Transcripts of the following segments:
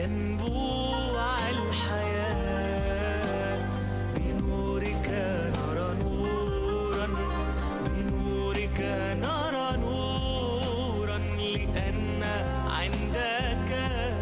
ينبوع الحياة بنورك نرى نورا بنورك نرى نورا لأن عندك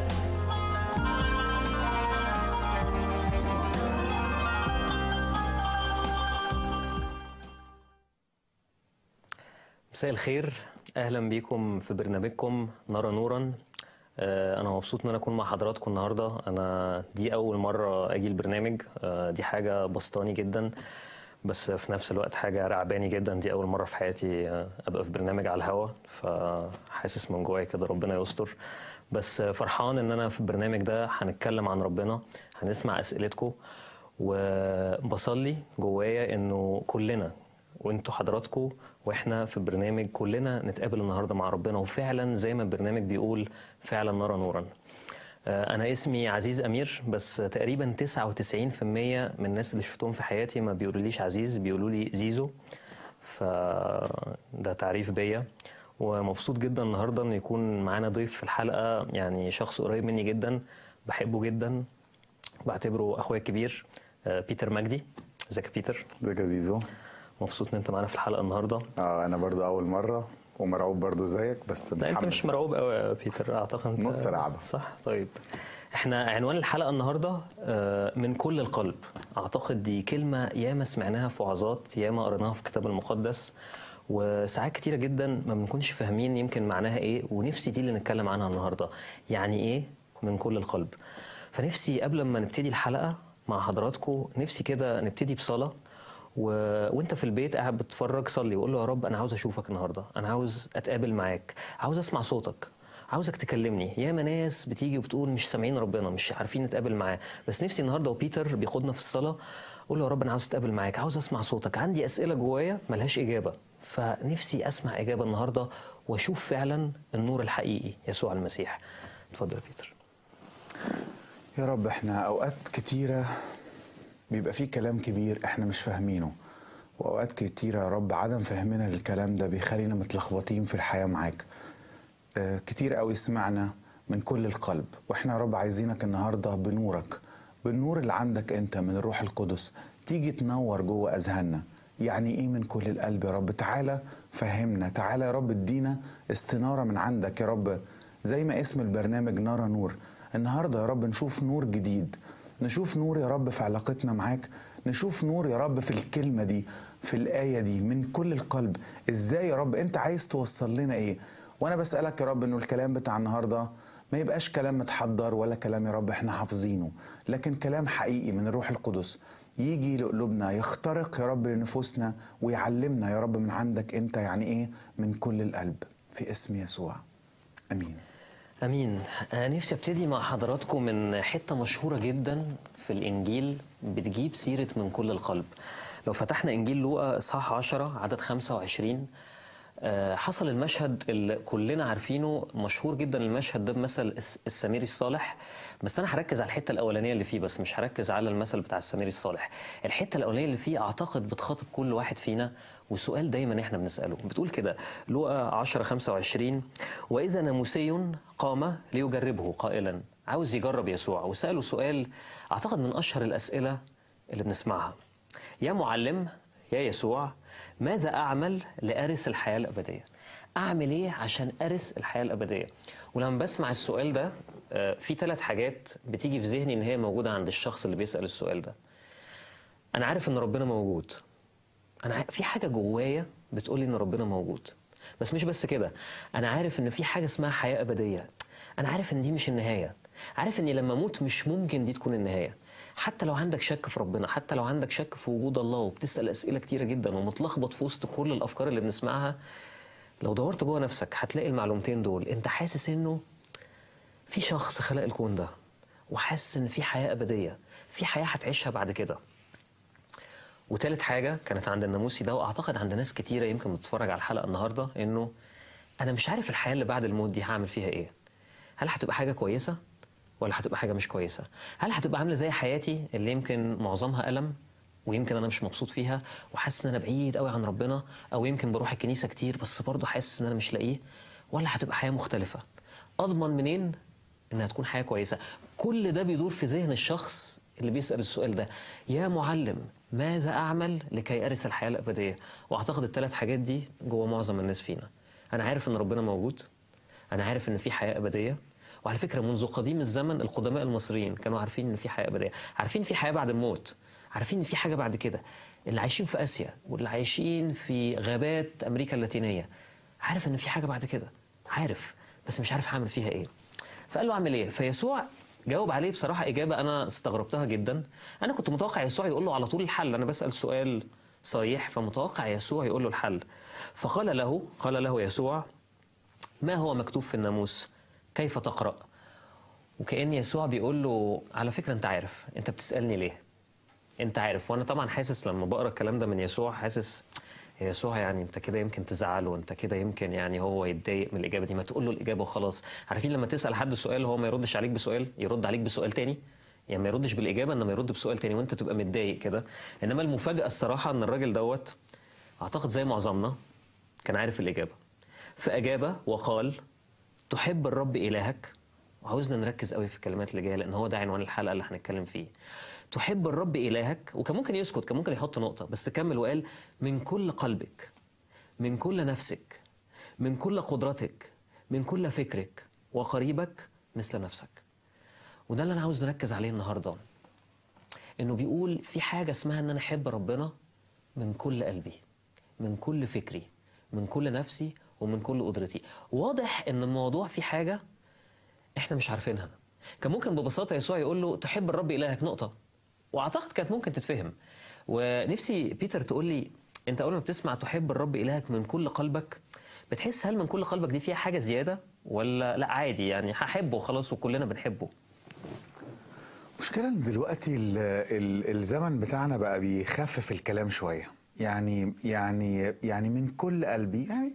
مساء الخير اهلا بيكم في برنامجكم نرى نورا آه، انا مبسوط ان انا اكون مع حضراتكم النهارده انا دي اول مره اجي البرنامج آه، دي حاجه بسطاني جدا بس في نفس الوقت حاجه رعباني جدا دي اول مره في حياتي آه، ابقى في برنامج على الهوا فحاسس من جوايا كده ربنا يستر بس فرحان ان انا في البرنامج ده هنتكلم عن ربنا هنسمع اسئلتكم وبصلي جوايا انه كلنا وانتوا حضراتكم واحنا في البرنامج كلنا نتقابل النهارده مع ربنا وفعلا زي ما البرنامج بيقول فعلا نرى نورا. آه، انا اسمي عزيز امير بس تقريبا 99% من الناس اللي شفتهم في حياتي ما بيقولوليش عزيز بيقولوا لي زيزو فده تعريف بيا ومبسوط جدا النهارده ان يكون معانا ضيف في الحلقه يعني شخص قريب مني جدا بحبه جدا بعتبره اخويا الكبير آه، بيتر مجدي ازيك يا بيتر ازيك يا زيزو مبسوط ان انت معانا في الحلقه النهارده اه انا برضو اول مره ومرعوب برضو زيك بس لا انت متحمس. مش مرعوب قوي يا بيتر اعتقد انت نص رعبة. صح طيب احنا عنوان الحلقه النهارده آه، من كل القلب اعتقد دي كلمه ياما سمعناها في وعظات ياما قريناها في الكتاب المقدس وساعات كتيره جدا ما بنكونش فاهمين يمكن معناها ايه ونفسي دي اللي نتكلم عنها النهارده يعني ايه من كل القلب فنفسي قبل ما نبتدي الحلقه مع حضراتكم نفسي كده نبتدي بصلاه و... وانت في البيت قاعد بتتفرج صلي وقول له يا رب انا عاوز اشوفك النهارده انا عاوز اتقابل معاك عاوز اسمع صوتك عاوزك تكلمني ياما ناس بتيجي وبتقول مش سامعين ربنا مش عارفين نتقابل معاه بس نفسي النهارده وبيتر بياخدنا في الصلاه قول له يا رب انا عاوز اتقابل معاك عاوز اسمع صوتك عندي اسئله جوايا ملهاش اجابه فنفسي اسمع اجابه النهارده واشوف فعلا النور الحقيقي يسوع المسيح اتفضل يا بيتر يا رب احنا اوقات كتيره بيبقى فيه كلام كبير احنا مش فاهمينه واوقات كتيره يا رب عدم فهمنا للكلام ده بيخلينا متلخبطين في الحياه معاك آه كتير قوي سمعنا من كل القلب واحنا يا رب عايزينك النهارده بنورك بالنور اللي عندك انت من الروح القدس تيجي تنور جوه اذهاننا يعني ايه من كل القلب يا رب تعالى فهمنا تعالى يا رب ادينا استناره من عندك يا رب زي ما اسم البرنامج نرى نور النهارده يا رب نشوف نور جديد نشوف نور يا رب في علاقتنا معاك نشوف نور يا رب في الكلمة دي في الآية دي من كل القلب ازاي يا رب انت عايز توصل لنا ايه وانا بسألك يا رب انه الكلام بتاع النهاردة ما يبقاش كلام متحضر ولا كلام يا رب احنا حافظينه لكن كلام حقيقي من الروح القدس يجي لقلوبنا يخترق يا رب لنفوسنا ويعلمنا يا رب من عندك انت يعني ايه من كل القلب في اسم يسوع امين امين انا نفسي ابتدي مع حضراتكم من حته مشهوره جدا في الانجيل بتجيب سيره من كل القلب لو فتحنا انجيل لوقا اصحاح 10 عدد 25 آه، حصل المشهد اللي كلنا عارفينه مشهور جدا المشهد ده بمثل الس- السميري الصالح بس انا هركز على الحته الاولانيه اللي فيه بس مش هركز على المثل بتاع السميري الصالح الحته الاولانيه اللي فيه اعتقد بتخاطب كل واحد فينا وسؤال دايما احنا بنساله بتقول كده لوقا 10 25 واذا ناموسي قام ليجربه قائلا عاوز يجرب يسوع وساله سؤال اعتقد من اشهر الاسئله اللي بنسمعها يا معلم يا يسوع ماذا أعمل لأرث الحياة الأبدية؟ أعمل إيه عشان أرث الحياة الأبدية؟ ولما بسمع السؤال ده آه، في ثلاث حاجات بتيجي في ذهني إن هي موجودة عند الشخص اللي بيسأل السؤال ده. أنا عارف إن ربنا موجود. أنا ع- في حاجة جوايا بتقول لي إن ربنا موجود. بس مش بس كده، أنا عارف إن في حاجة اسمها حياة أبدية. أنا عارف إن دي مش النهاية. عارف إني لما أموت مش ممكن دي تكون النهاية. حتى لو عندك شك في ربنا حتى لو عندك شك في وجود الله وبتسأل أسئلة كتيرة جدا ومتلخبط في وسط كل الأفكار اللي بنسمعها لو دورت جوه نفسك هتلاقي المعلومتين دول انت حاسس انه في شخص خلق الكون ده وحاسس ان في حياة أبدية في حياة هتعيشها بعد كده وتالت حاجة كانت عند الناموسي ده وأعتقد عند ناس كتيرة يمكن بتتفرج على الحلقة النهاردة إنه أنا مش عارف الحياة اللي بعد الموت دي هعمل فيها إيه هل هتبقى حاجة كويسة ولا هتبقى حاجة مش كويسة هل هتبقى عاملة زي حياتي اللي يمكن معظمها ألم ويمكن انا مش مبسوط فيها وحاسس ان انا بعيد قوي عن ربنا او يمكن بروح الكنيسه كتير بس برضه حاسس ان انا مش لاقيه ولا هتبقى حياه مختلفه اضمن منين انها تكون حياه كويسه كل ده بيدور في ذهن الشخص اللي بيسال السؤال ده يا معلم ماذا اعمل لكي ارث الحياه الابديه واعتقد الثلاث حاجات دي جوه معظم الناس فينا انا عارف ان ربنا موجود انا عارف ان في حياه ابديه وعلى فكره منذ قديم الزمن القدماء المصريين كانوا عارفين ان في حياه ابديه عارفين في حياه بعد الموت عارفين ان في حاجه بعد كده اللي عايشين في اسيا واللي عايشين في غابات امريكا اللاتينيه عارف ان في حاجه بعد كده عارف بس مش عارف هعمل فيها ايه فقال له اعمل ايه فيسوع جاوب عليه بصراحه اجابه انا استغربتها جدا انا كنت متوقع يسوع يقول له على طول الحل انا بسال سؤال صحيح فمتوقع يسوع يقول له الحل فقال له قال له يسوع ما هو مكتوب في الناموس كيف تقرأ وكأن يسوع بيقول له على فكرة أنت عارف أنت بتسألني ليه أنت عارف وأنا طبعا حاسس لما بقرأ الكلام ده من يسوع حاسس يا يسوع يعني أنت كده يمكن تزعله أنت كده يمكن يعني هو يتضايق من الإجابة دي ما تقول له الإجابة وخلاص عارفين لما تسأل حد سؤال هو ما يردش عليك بسؤال يرد عليك بسؤال تاني يعني ما يردش بالإجابة إنما يرد بسؤال تاني وأنت تبقى متضايق كده إنما المفاجأة الصراحة إن الراجل دوت أعتقد زي معظمنا كان عارف الإجابة فأجاب وقال تحب الرب إلهك وعاوزنا نركز قوي في الكلمات اللي جايه لان هو ده عنوان الحلقه اللي هنتكلم فيه تحب الرب الهك وكان ممكن يسكت كان ممكن يحط نقطه بس كمل وقال من كل قلبك من كل نفسك من كل قدرتك من كل فكرك وقريبك مثل نفسك وده اللي انا عاوز نركز عليه النهارده انه بيقول في حاجه اسمها ان انا احب ربنا من كل قلبي من كل فكري من كل نفسي ومن كل قدرتي واضح ان الموضوع في حاجه احنا مش عارفينها كان ممكن ببساطه يسوع يقول له تحب الرب الهك نقطه واعتقد كانت ممكن تتفهم ونفسي بيتر تقول لي انت اول ما بتسمع تحب الرب الهك من كل قلبك بتحس هل من كل قلبك دي فيها حاجه زياده ولا لا عادي يعني هحبه خلاص وكلنا بنحبه المشكلة ان دلوقتي ال ال الزمن بتاعنا بقى بيخفف الكلام شوية يعني يعني يعني من كل قلبي يعني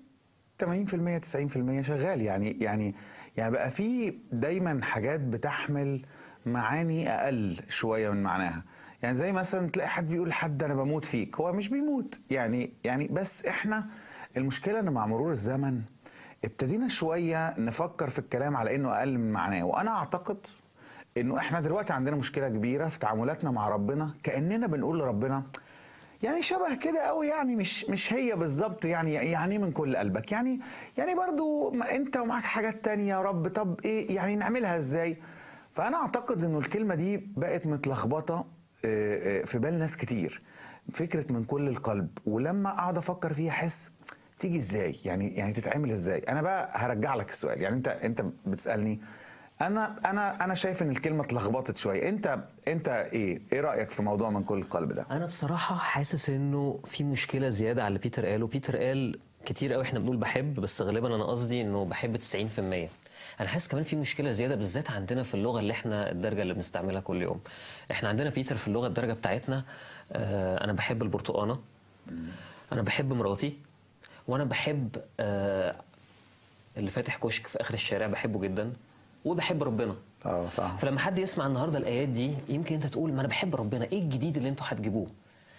80% 90% شغال يعني يعني يعني بقى في دايما حاجات بتحمل معاني اقل شويه من معناها يعني زي مثلا تلاقي حد بيقول لحد انا بموت فيك هو مش بيموت يعني يعني بس احنا المشكله ان مع مرور الزمن ابتدينا شويه نفكر في الكلام على انه اقل من معناه وانا اعتقد انه احنا دلوقتي عندنا مشكله كبيره في تعاملاتنا مع ربنا كاننا بنقول لربنا يعني شبه كده قوي يعني مش مش هي بالظبط يعني يعني إيه من كل قلبك يعني يعني برضو ما انت ومعاك حاجات تانية يا رب طب ايه يعني نعملها ازاي فانا اعتقد انه الكلمه دي بقت متلخبطه آه، آه، في بال ناس كتير فكره من كل القلب ولما اقعد افكر فيها احس تيجي ازاي يعني يعني تتعمل ازاي انا بقى هرجع لك السؤال يعني انت انت بتسالني انا انا انا شايف ان الكلمه اتلخبطت شويه انت انت ايه ايه رايك في موضوع من كل القلب ده انا بصراحه حاسس انه في مشكله زياده على اللي بيتر قاله بيتر قال كتير قوي احنا بنقول بحب بس غالبا انا قصدي انه بحب 90% انا حاسس كمان في مشكله زياده بالذات عندنا في اللغه اللي احنا الدرجه اللي بنستعملها كل يوم احنا عندنا بيتر في اللغه الدرجه بتاعتنا آه انا بحب البرتقانه انا بحب مراتي وانا بحب آه اللي فاتح كشك في اخر الشارع بحبه جدا وبحب ربنا اه صح فلما حد يسمع النهارده الايات دي يمكن انت تقول ما انا بحب ربنا ايه الجديد اللي انتوا هتجيبوه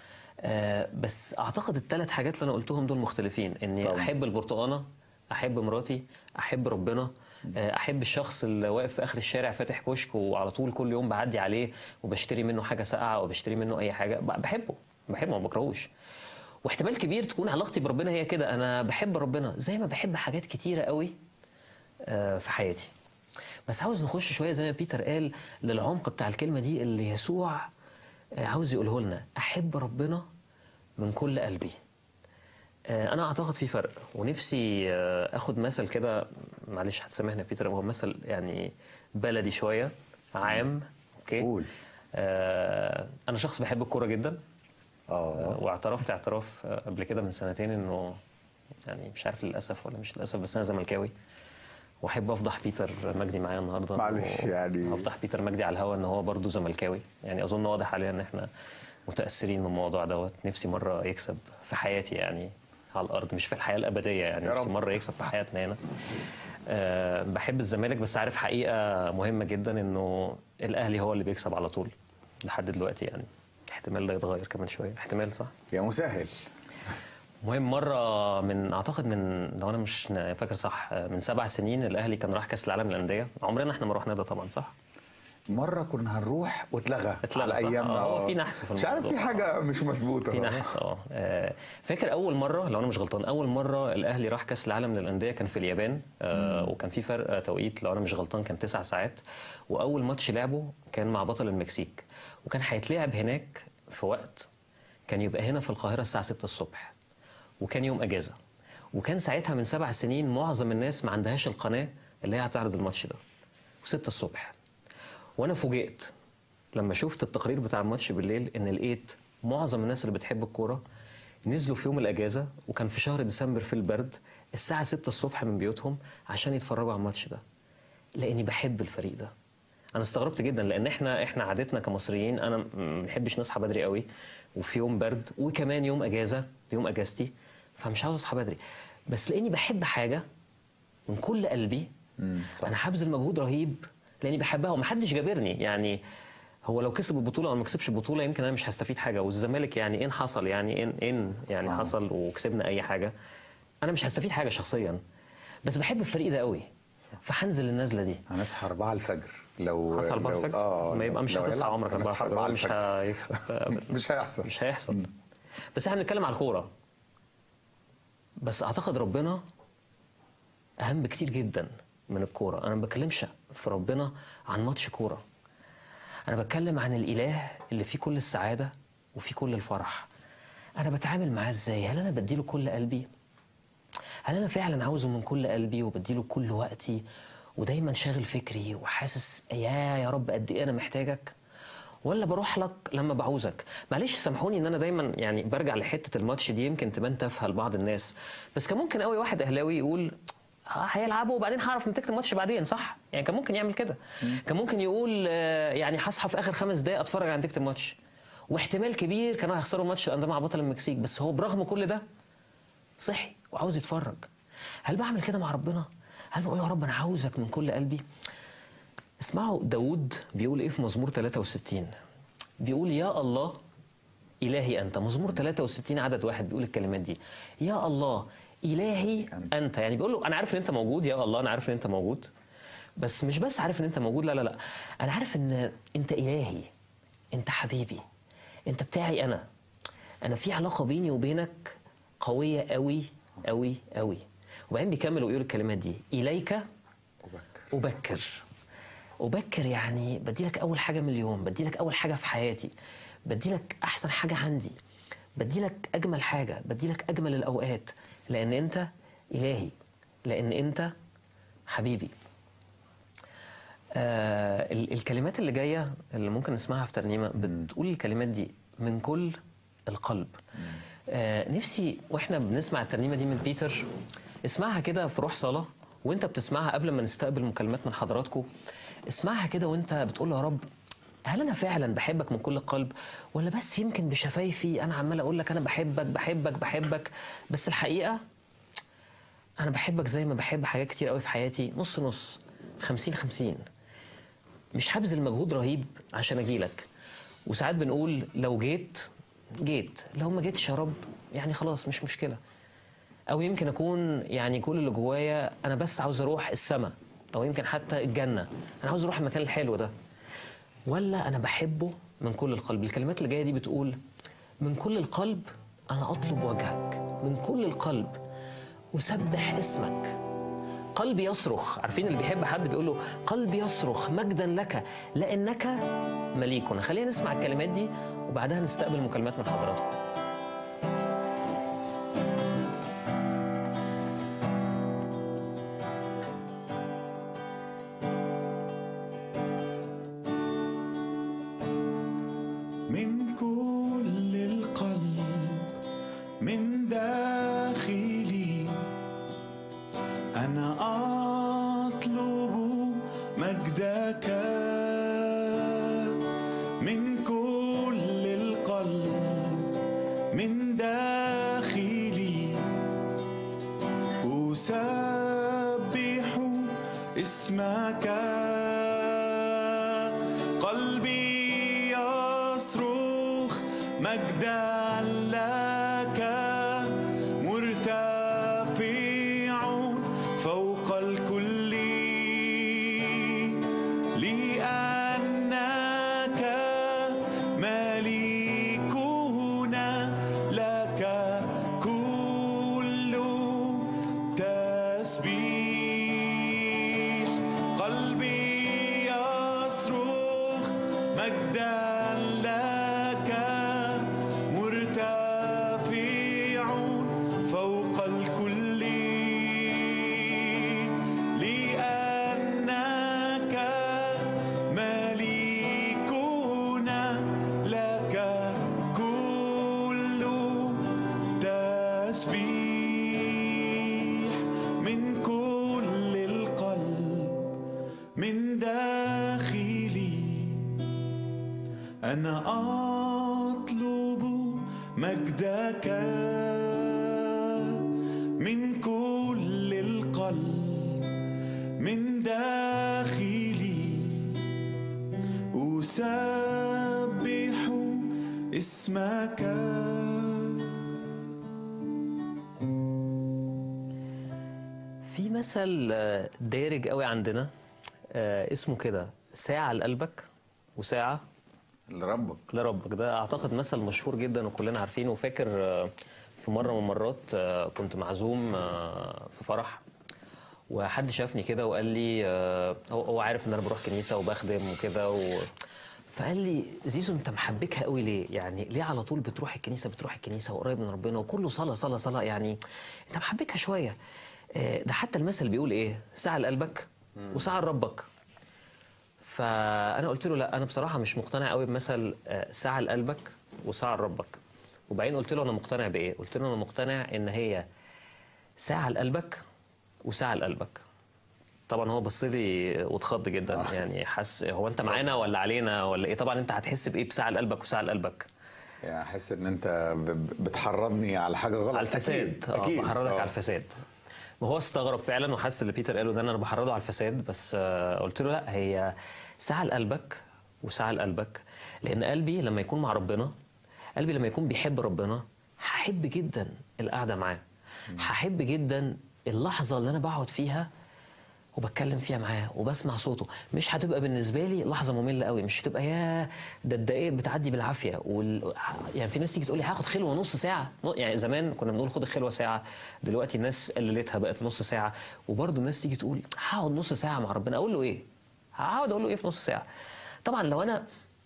آه بس اعتقد الثلاث حاجات اللي انا قلتهم دول مختلفين اني طبعا. طبعا. احب البرتقانه احب مراتي احب ربنا آه، احب الشخص اللي واقف في اخر الشارع فاتح كشك وعلى طول كل يوم بعدي عليه وبشتري منه حاجه ساقعه او بشتري منه اي حاجه ب- بحبه بحبه ما بكرهوش واحتمال كبير تكون علاقتي بربنا هي كده انا بحب ربنا زي ما بحب حاجات كتيره قوي آه، في حياتي بس عاوز نخش شويه زي ما بيتر قال للعمق بتاع الكلمه دي اللي يسوع آه، عاوز يقوله لنا احب ربنا من كل قلبي آه، انا اعتقد في فرق ونفسي آه، اخد مثل كده معلش هتسامحني يا بيتر هو مثل يعني بلدي شويه عام اوكي قول. آه، انا شخص بحب الكوره جدا اه واعترفت اعتراف آه، قبل كده من سنتين انه يعني مش عارف للاسف ولا مش للاسف بس انا زملكاوي واحب افضح بيتر مجدي معايا النهارده معلش و- يعني- افضح بيتر مجدي على الهوا ان هو برضه زملكاوي يعني اظن واضح علينا ان احنا متاثرين من الموضوع دوت نفسي مره يكسب في حياتي يعني على الارض مش في الحياه الابديه يعني يا نفسي رب. مره يكسب في حياتنا هنا أه بحب الزمالك بس عارف حقيقه مهمه جدا انه الاهلي هو اللي بيكسب على طول لحد دلوقتي يعني احتمال ده يتغير كمان شويه احتمال صح يا مسهل مهم مرة من أعتقد من لو أنا مش فاكر صح من سبع سنين الأهلي كان راح كأس العالم للأندية عمرنا إحنا ما رحنا ده طبعا صح؟ مره كنا هنروح واتلغى اتلغى، على صح؟ ايامنا آه، في نحس في مش عارف في الموضوع. حاجه مش مظبوطه في نحس اه آه، فاكر اول مره لو انا مش غلطان اول مره الاهلي راح كاس العالم للانديه كان في اليابان آه وكان في فرق آه، توقيت لو انا مش غلطان كان تسع ساعات واول ماتش لعبه كان مع بطل المكسيك وكان هيتلعب هناك في وقت كان يبقى هنا في القاهره الساعه 6 الصبح وكان يوم اجازه وكان ساعتها من سبع سنين معظم الناس ما عندهاش القناه اللي هي هتعرض الماتش ده و6 الصبح وانا فوجئت لما شفت التقرير بتاع الماتش بالليل ان لقيت معظم الناس اللي بتحب الكوره نزلوا في يوم الاجازه وكان في شهر ديسمبر في البرد الساعه 6 الصبح من بيوتهم عشان يتفرجوا على الماتش ده لاني بحب الفريق ده انا استغربت جدا لان احنا احنا عادتنا كمصريين انا ما بنحبش نصحى بدري قوي وفي يوم برد وكمان يوم اجازه يوم اجازتي فمش عاوز اصحى بدري بس لاني بحب حاجه من كل قلبي مم، صح. انا هبذل مجهود رهيب لاني بحبها ومحدش جابرني يعني هو لو كسب البطوله او ما كسبش البطوله يمكن انا مش هستفيد حاجه والزمالك يعني ان حصل يعني ان ان يعني آه. حصل وكسبنا اي حاجه انا مش هستفيد حاجه شخصيا بس بحب الفريق ده قوي فهنزل النزله دي هنصحى 4 الفجر لو حصل 4 لو- الفجر اه ما يبقى مش لو هتصحى هيلعب، عمرك 4 هنصحى الفجر 4 هو مش الفجر. هيكسب أبداً. مش هيحصل مش هيحصل بس احنا بنتكلم على الكوره بس اعتقد ربنا اهم بكتير جدا من الكوره انا ما بتكلمش في ربنا عن ماتش كوره انا بتكلم عن الاله اللي فيه كل السعاده وفيه كل الفرح انا بتعامل معاه ازاي هل انا بديله كل قلبي هل انا فعلا عاوزه من كل قلبي وبديله كل وقتي ودايما شاغل فكري وحاسس يا يا رب قد ايه انا محتاجك ولا بروح لك لما بعوزك معلش سامحوني ان انا دايما يعني برجع لحته الماتش دي يمكن تبان تافهه لبعض الناس بس كان ممكن قوي واحد اهلاوي يقول آه، هيلعبوا وبعدين هعرف نتيجه الماتش بعدين صح يعني كان ممكن يعمل كده كان ممكن يقول آه، يعني هصحى في اخر خمس دقائق اتفرج على نتيجه الماتش واحتمال كبير كانوا هيخسروا الماتش الأندية مع بطل المكسيك بس هو برغم كل ده صحي وعاوز يتفرج هل بعمل كده مع ربنا هل بقول له يا رب انا عاوزك من كل قلبي اسمعوا داود بيقول ايه في مزمور 63 بيقول يا الله إلهي أنت مزمور 63 عدد واحد بيقول الكلمات دي يا الله إلهي أنت. أنت يعني بيقول له أنا عارف إن أنت موجود يا الله أنا عارف إن أنت موجود بس مش بس عارف إن أنت موجود لا لا لا أنا عارف إن أنت إلهي أنت حبيبي أنت بتاعي أنا أنا في علاقة بيني وبينك قوية قوي قوي قوي وبعدين بيكمل ويقول الكلمات دي إليك وبكر أبكر أبكر يعني بديلك أول حاجة من اليوم بديلك أول حاجة في حياتي بديلك أحسن حاجة عندي بديلك أجمل حاجة بديلك أجمل الأوقات لأن أنت إلهي لأن أنت حبيبي آه ال- الكلمات اللي جاية اللي ممكن نسمعها في ترنيمة بتقول الكلمات دي من كل القلب آه نفسي واحنا بنسمع الترنيمة دي من بيتر اسمعها كده في روح صلاة وانت بتسمعها قبل ما نستقبل مكالمات من حضراتكم اسمعها كده وانت بتقول يا رب هل انا فعلا بحبك من كل القلب ولا بس يمكن بشفايفي انا عمال اقول لك انا بحبك بحبك بحبك بس الحقيقه انا بحبك زي ما بحب حاجات كتير قوي في حياتي نص نص خمسين خمسين مش هبذل مجهود رهيب عشان اجيلك وساعات بنقول لو جيت جيت لو ما جيتش يا رب يعني خلاص مش مشكله او يمكن اكون يعني كل اللي جوايا انا بس عاوز اروح السماء او يمكن حتى الجنه انا عاوز اروح المكان الحلو ده ولا انا بحبه من كل القلب الكلمات اللي جايه دي بتقول من كل القلب انا اطلب وجهك من كل القلب اسبح اسمك قلبي يصرخ عارفين اللي بيحب حد بيقول له قلبي يصرخ مجدا لك لانك مليكنا خلينا نسمع الكلمات دي وبعدها نستقبل مكالمات من حضراتكم من كل القلب من داخلي أنا أطلب مجدك من كل القلب من داخلي أسبح اسمك قلبي يصرخ مجدا لك مرتفع فوق الكل لأنك داخلي أنا أطلب مجدك من كل القلب من داخلي أسبح اسمك في مثل آه، دارج قوي عندنا آه، اسمه كده ساعة لقلبك وساعة لربك لربك ده اعتقد مثل مشهور جدا وكلنا عارفينه وفاكر آه، في مره من المرات آه، كنت معزوم آه، في فرح وحد شافني كده وقال لي آه، هو هو عارف ان انا بروح كنيسه وبخدم وكده و... فقال لي زيزو انت محبكها قوي ليه؟ يعني ليه على طول بتروح الكنيسه بتروح الكنيسه وقريب من ربنا وكله صلاه صلاه صلاه يعني انت محبكها شويه آه، ده حتى المثل بيقول ايه؟ ساعه لقلبك وساعه لربك فانا قلت له لا انا بصراحه مش مقتنع قوي بمثل آه، ساعه لقلبك وساعه لربك وبعدين قلت له انا مقتنع بايه قلت له انا مقتنع ان هي ساعه لقلبك وساعه لقلبك طبعا هو بص لي واتخض جدا يعني حس هو انت معانا ولا علينا ولا ايه طبعا انت هتحس بايه بساعه لقلبك وساعه لقلبك يعني احس ان انت ب- ب- بتحرضني على حاجه غلط على الفساد اكيد اه اكيد بحرضك آه. على الفساد وهو استغرب فعلا وحس اللي بيتر قاله ده ان انا بحرضه على الفساد بس آه، قلت له لا هي ساعه لقلبك وساعه لقلبك لان قلبي لما يكون مع ربنا قلبي لما يكون بيحب ربنا هحب جدا القعده معاه هحب جدا اللحظه اللي انا بقعد فيها وبتكلم فيها معاه وبسمع صوته مش هتبقى بالنسبه لي لحظه ممله قوي مش هتبقى يا ده الدقايق بتعدي بالعافيه وال... يعني في ناس تيجي تقول لي هاخد خلوه نص ساعه يعني زمان كنا بنقول خد الخلوه ساعه دلوقتي الناس قللتها بقت نص ساعه وبرضه الناس تيجي تقول هقعد نص ساعه مع ربنا اقول له ايه هقعد اقول له ايه في نص ساعه طبعا لو انا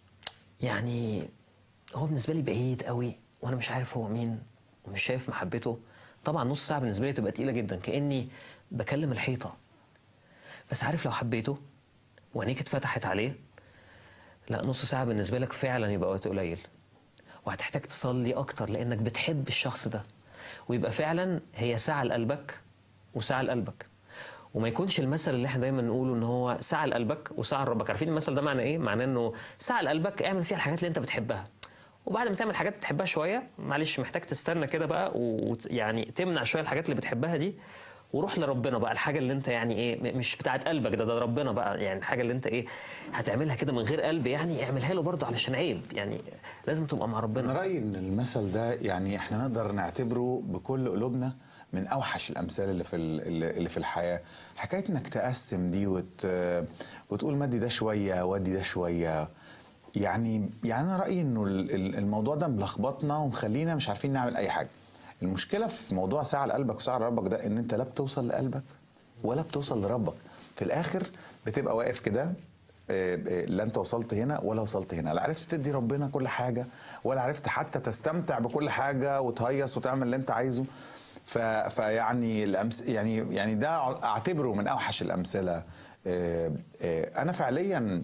يعني هو بالنسبه لي بعيد قوي وانا مش عارف هو مين ومش شايف محبته طبعا نص ساعه بالنسبه لي تبقى تقيله جدا كاني بكلم الحيطه بس عارف لو حبيته وعينيك اتفتحت عليه لا نص ساعة بالنسبة لك فعلا يبقى وقت قليل وهتحتاج تصلي أكتر لأنك بتحب الشخص ده ويبقى فعلا هي ساعة لقلبك وساعة لقلبك وما يكونش المثل اللي احنا دايما نقوله ان هو ساعة لقلبك وساعة لربك عارفين المثل ده معنى ايه؟ معناه انه ساعة لقلبك اعمل فيها الحاجات اللي انت بتحبها وبعد ما تعمل حاجات بتحبها شويه معلش محتاج تستنى كده بقى ويعني تمنع شويه الحاجات اللي بتحبها دي وروح لربنا بقى الحاجه اللي انت يعني ايه م- مش بتاعت قلبك ده ده ربنا بقى يعني الحاجه اللي انت ايه هتعملها كده من غير قلب يعني اعملها له برضه علشان عيب يعني لازم تبقى مع انا ربنا رايي ان المثل ده يعني احنا نقدر نعتبره بكل قلوبنا من اوحش الامثال اللي في ال- اللي اللي في الحياه حكايه انك تقسم دي وت وتقول مدي ده شويه ودي ده شويه يعني يعني انا رايي انه ال- ال- الموضوع ده ملخبطنا ومخلينا مش عارفين نعمل اي حاجه المشكله في موضوع ساعه لقلبك وساعه لربك ده ان انت لا بتوصل لقلبك ولا بتوصل لربك في الاخر بتبقى واقف كده آه، آه، لا انت وصلت هنا ولا وصلت هنا لا عرفت تدي ربنا كل حاجه ولا عرفت حتى تستمتع بكل حاجه وتهيص وتعمل اللي انت عايزه ف... فيعني الأمس... يعني يعني ده اعتبره من اوحش الامثله آه، آه، انا فعليا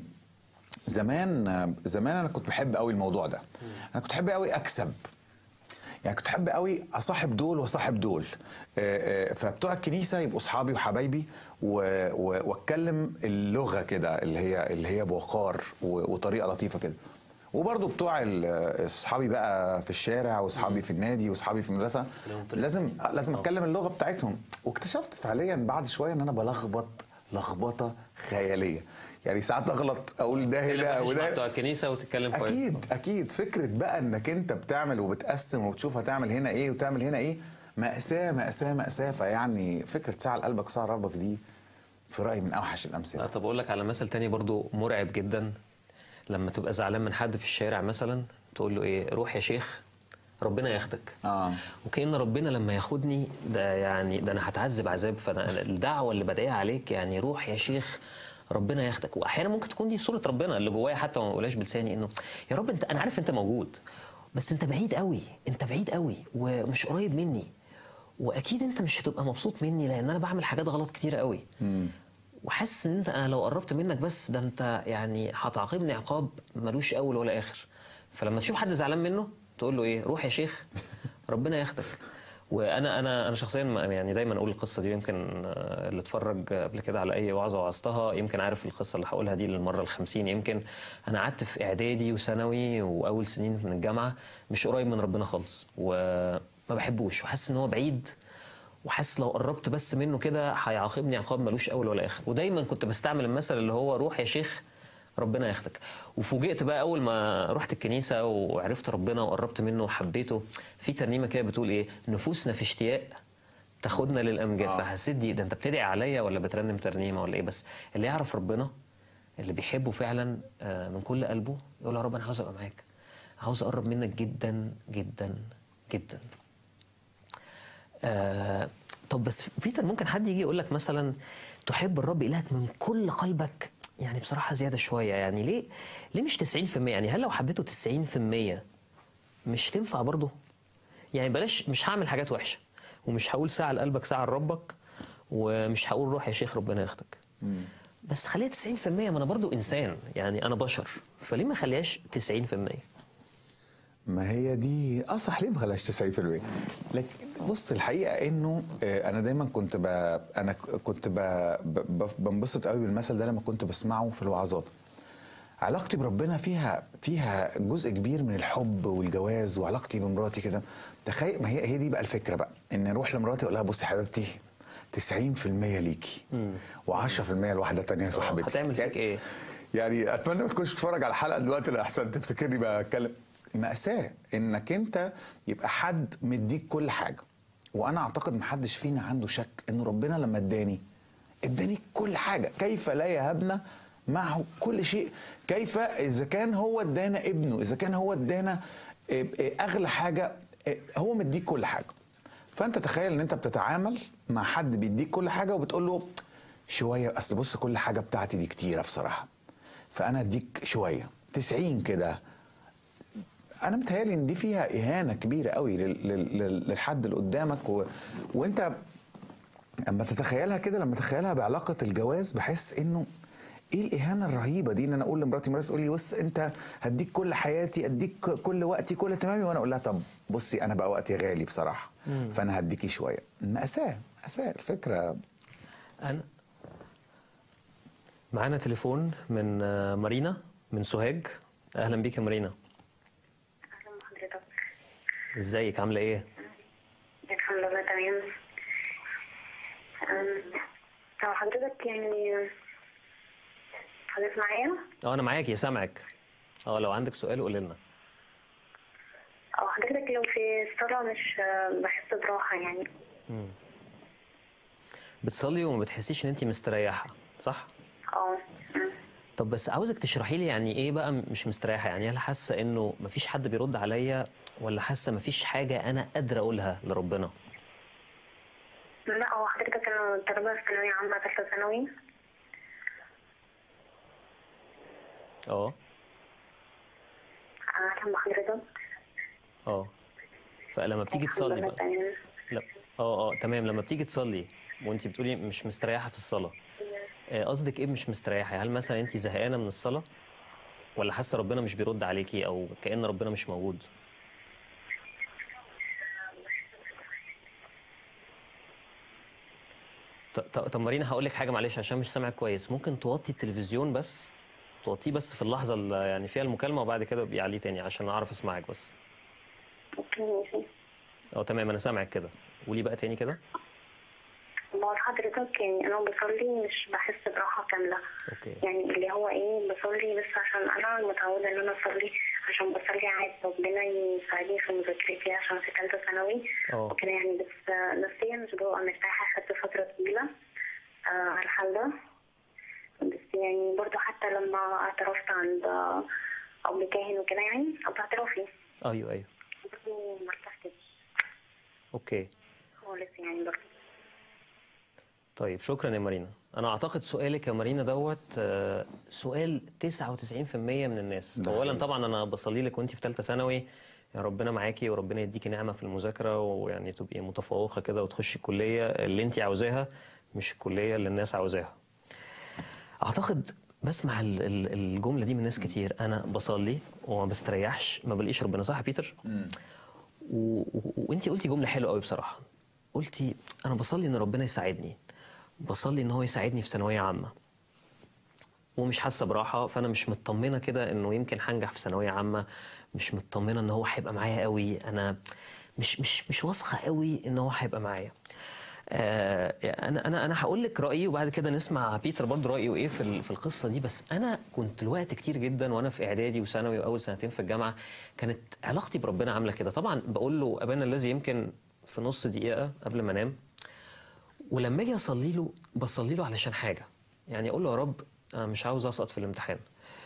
زمان زمان انا كنت بحب قوي الموضوع ده انا كنت بحب قوي اكسب يعني كنت احب قوي اصاحب دول واصاحب دول آه، آه، فبتوع الكنيسه يبقوا اصحابي وحبايبي و- و- واتكلم اللغه كده اللي هي اللي هي بوقار و- وطريقه لطيفه كده وبرضه بتوع ال- اصحابي بقى في الشارع واصحابي في النادي واصحابي في المدرسه لازم لازم اتكلم اللغه بتاعتهم واكتشفت فعليا بعد شويه ان انا بلخبط لخبطه خياليه يعني ساعات اغلط اقول ده هنا تتكلم وده مع بتوع الكنيسه وتتكلم كويس اكيد اكيد فكره بقى انك انت بتعمل وبتقسم وبتشوف هتعمل هنا ايه وتعمل هنا ايه مأساة مأساة مأساة فيعني فكرة ساعة لقلبك وساعة لربك دي في رأيي من أوحش لا الأمثلة طب اقول لك على مثل تاني برضو مرعب جدا لما تبقى زعلان من حد في الشارع مثلا تقول له ايه روح يا شيخ ربنا ياخدك آه وكأن ربنا لما ياخدني ده يعني ده انا هتعذب عذاب فانا الدعوه اللي بدعيها عليك يعني روح يا شيخ ربنا ياخدك واحيانا ممكن تكون دي صوره ربنا اللي جوايا حتى ما بقولهاش بلساني انه يا رب انت انا عارف انت موجود بس انت بعيد قوي انت بعيد قوي ومش قريب مني واكيد انت مش هتبقى مبسوط مني لان انا بعمل حاجات غلط كتيره قوي وحاسس ان انت انا لو قربت منك بس ده انت يعني هتعاقبني عقاب ملوش اول ولا اخر فلما تشوف حد زعلان منه تقول له ايه روح يا شيخ ربنا ياخدك وانا انا انا شخصيا ما- يعني دايما اقول القصه دي يمكن آه، اللي اتفرج قبل كده على اي وعظه وعظتها يمكن عارف القصه اللي هقولها دي للمره الخمسين يمكن انا قعدت في اعدادي وثانوي واول سنين من الجامعه مش قريب من ربنا خالص وما بحبوش وحاسس ان هو بعيد وحاسس لو قربت بس منه كده هيعاقبني عقاب ملوش اول ولا اخر ودايما كنت بستعمل المثل اللي هو روح يا شيخ ربنا ياخدك وفوجئت بقى اول ما رحت الكنيسه وعرفت ربنا وقربت منه وحبيته في ترنيمه كده بتقول ايه نفوسنا في اشتياق تاخدنا للامجاد آه. فحسيت دي ده انت بتدعي عليا ولا بترنم ترنيمه ولا ايه بس اللي يعرف ربنا اللي بيحبه فعلا آه، من كل قلبه يقول يا رب انا عاوز ابقى معاك عاوز اقرب منك جدا جدا جدا آه طب بس بيتر ممكن حد يجي يقول لك مثلا تحب الرب إلهك من كل قلبك يعني بصراحة زيادة شوية يعني ليه ليه مش 90% يعني هل لو حبيته 90% مش تنفع برضه يعني بلاش مش هعمل حاجات وحشة ومش هقول ساعة لقلبك ساعة لربك ومش هقول روح يا شيخ ربنا ياخدك بس خليها 90% ما انا برضو انسان يعني انا بشر فليه ما خليهاش 90% ما هي دي اه صح ليه ما خلاش 90% لكن بص الحقيقه انه آه، انا دايما كنت ب... انا ك- كنت ب... ب... بنبسط قوي بالمثل ده لما كنت بسمعه في الوعظات علاقتي بربنا فيها فيها جزء كبير من الحب والجواز وعلاقتي بمراتي كده تخيل ما هي هي دي بقى الفكره بقى ان اروح لمراتي اقول لها بصي يا حبيبتي 90% ليكي و10% لواحده تانية صاحبتي هتعمل فيك يعني- ايه؟ يعني اتمنى ما تكونش بتتفرج على الحلقه دلوقتي لأحسن تفتكرني بتكلم مأساة انك انت يبقى حد مديك كل حاجه وانا اعتقد محدش فينا عنده شك ان ربنا لما اداني اداني كل حاجه كيف لا يهبنا معه كل شيء كيف اذا كان هو ادانا ابنه اذا كان هو ادانا إيه، إيه، اغلى حاجه إيه، هو مديك كل حاجه فانت تخيل ان انت بتتعامل مع حد بيديك كل حاجه وبتقول له شويه اصل بص كل حاجه بتاعتي دي كتيره بصراحه فانا اديك شويه 90 كده انا متهيألي ان دي فيها اهانه كبيره قوي لل- لل- لل- للحد اللي قدامك و... وانت اما تتخيلها كده لما تتخيلها بعلاقه الجواز بحس انه ايه الاهانه الرهيبه دي ان انا اقول لمراتي مراتي تقول لي بص انت هديك كل حياتي اديك كل وقتي كل اهتمامي وانا اقول لها طب بصي انا بقى وقتي غالي بصراحه فانا هديكي شويه مأساة مأساة الفكره انا معانا تليفون من آه، مارينا من سوهاج اهلا بيك يا مارينا أهلا بحضرتك ازيك عامله ايه الحمد لله تمام أم، طب حضرتك يعني حضرتك معايا اه انا معاك يا سامعك اه لو عندك سؤال قول لنا أو حضرتك لو في الصلاة مش آه، بحس براحة يعني بتصلي وما بتحسيش ان انت مستريحه صح اه أم. طب بس عاوزك تشرحي لي يعني ايه بقى مش مستريحه يعني هل حاسه انه مفيش حد بيرد عليا ولا حاسه مفيش حاجه انا قادره اقولها لربنا لا هو حضرتك أنا طالبة في ثانوية عامة ثالثة ثانوي اه أهلا بحضرتك اه فلما بتيجي الحمد تصلي لله بقى تمام لا اه اه تمام لما بتيجي تصلي وانت بتقولي مش مستريحه في الصلاه آه، قصدك ايه مش مستريحه هل مثلا انت زهقانه من الصلاه ولا حاسه ربنا مش بيرد عليكي او كأن ربنا مش موجود ط- ط- طب مارينا هقول لك حاجه معلش عشان مش سامعك كويس ممكن توطي التلفزيون بس توطيه بس في اللحظه اللي يعني فيها المكالمه وبعد كده ابقي عليه تاني عشان اعرف اسمعك بس أوكي ماشي اه تمام انا سامعك كده قولي بقى تاني كده بقول حضرتك يعني أنا بصلي مش بحس براحة كاملة اوكي يعني اللي هو ايه بصلي بس عشان انا متعوده ان انا اصلي عشان بصلي عايز ربنا يساعدني في مذاكرتي عشان في ثالثه ثانوي اه. وكده يعني بس آه، نفسيا مش ببقى مرتاحه خدت فتره طويله آه، على الحال ده بس يعني برضو حتى لما اعترفت عند آه، اب كاهن وكده يعني اب اعترافي ايوه ايوه برضو ما ارتحتش اوكي خالص يعني برضو طيب شكرا يا مارينا انا اعتقد سؤالك يا مارينا دوت آه، سؤال 99% من الناس ده اولا حقيقي. طبعا انا بصلي لك وانت في ثالثه ثانوي يا ربنا معاكي وربنا يديكي نعمه في المذاكره ويعني تبقي متفوقه كده وتخشي الكليه اللي انت عاوزاها مش الكليه اللي الناس عاوزاها اعتقد بسمع ال- ال- الجمله دي من ناس كتير انا بصلي وما بستريحش ما بلاقيش ربنا صح يا بيتر وانت قلتي جمله حلوه قوي بصراحه قلتي انا بصلي ان ربنا يساعدني بصلي ان هو يساعدني في ثانويه عامه ومش حاسه براحه فانا مش مطمنه كده انه يمكن هنجح في ثانويه عامه مش مطمنه ان هو هيبقى معايا قوي انا مش مش مش واثقه قوي ان هو هيبقى معايا آه انا انا انا هقول لك رايي وبعد كده نسمع بيتر برضه رايه ايه في ال- في القصه دي بس انا كنت الوقت كتير جدا وانا في اعدادي وثانوي واول سنتين في الجامعه كانت علاقتي بربنا عامله كده طبعا بقول له ابانا الذي يمكن في نص دقيقه قبل ما انام ولما اجي اصلي له بصلي له علشان حاجه يعني اقول له يا رب انا مش عاوز اسقط في الامتحان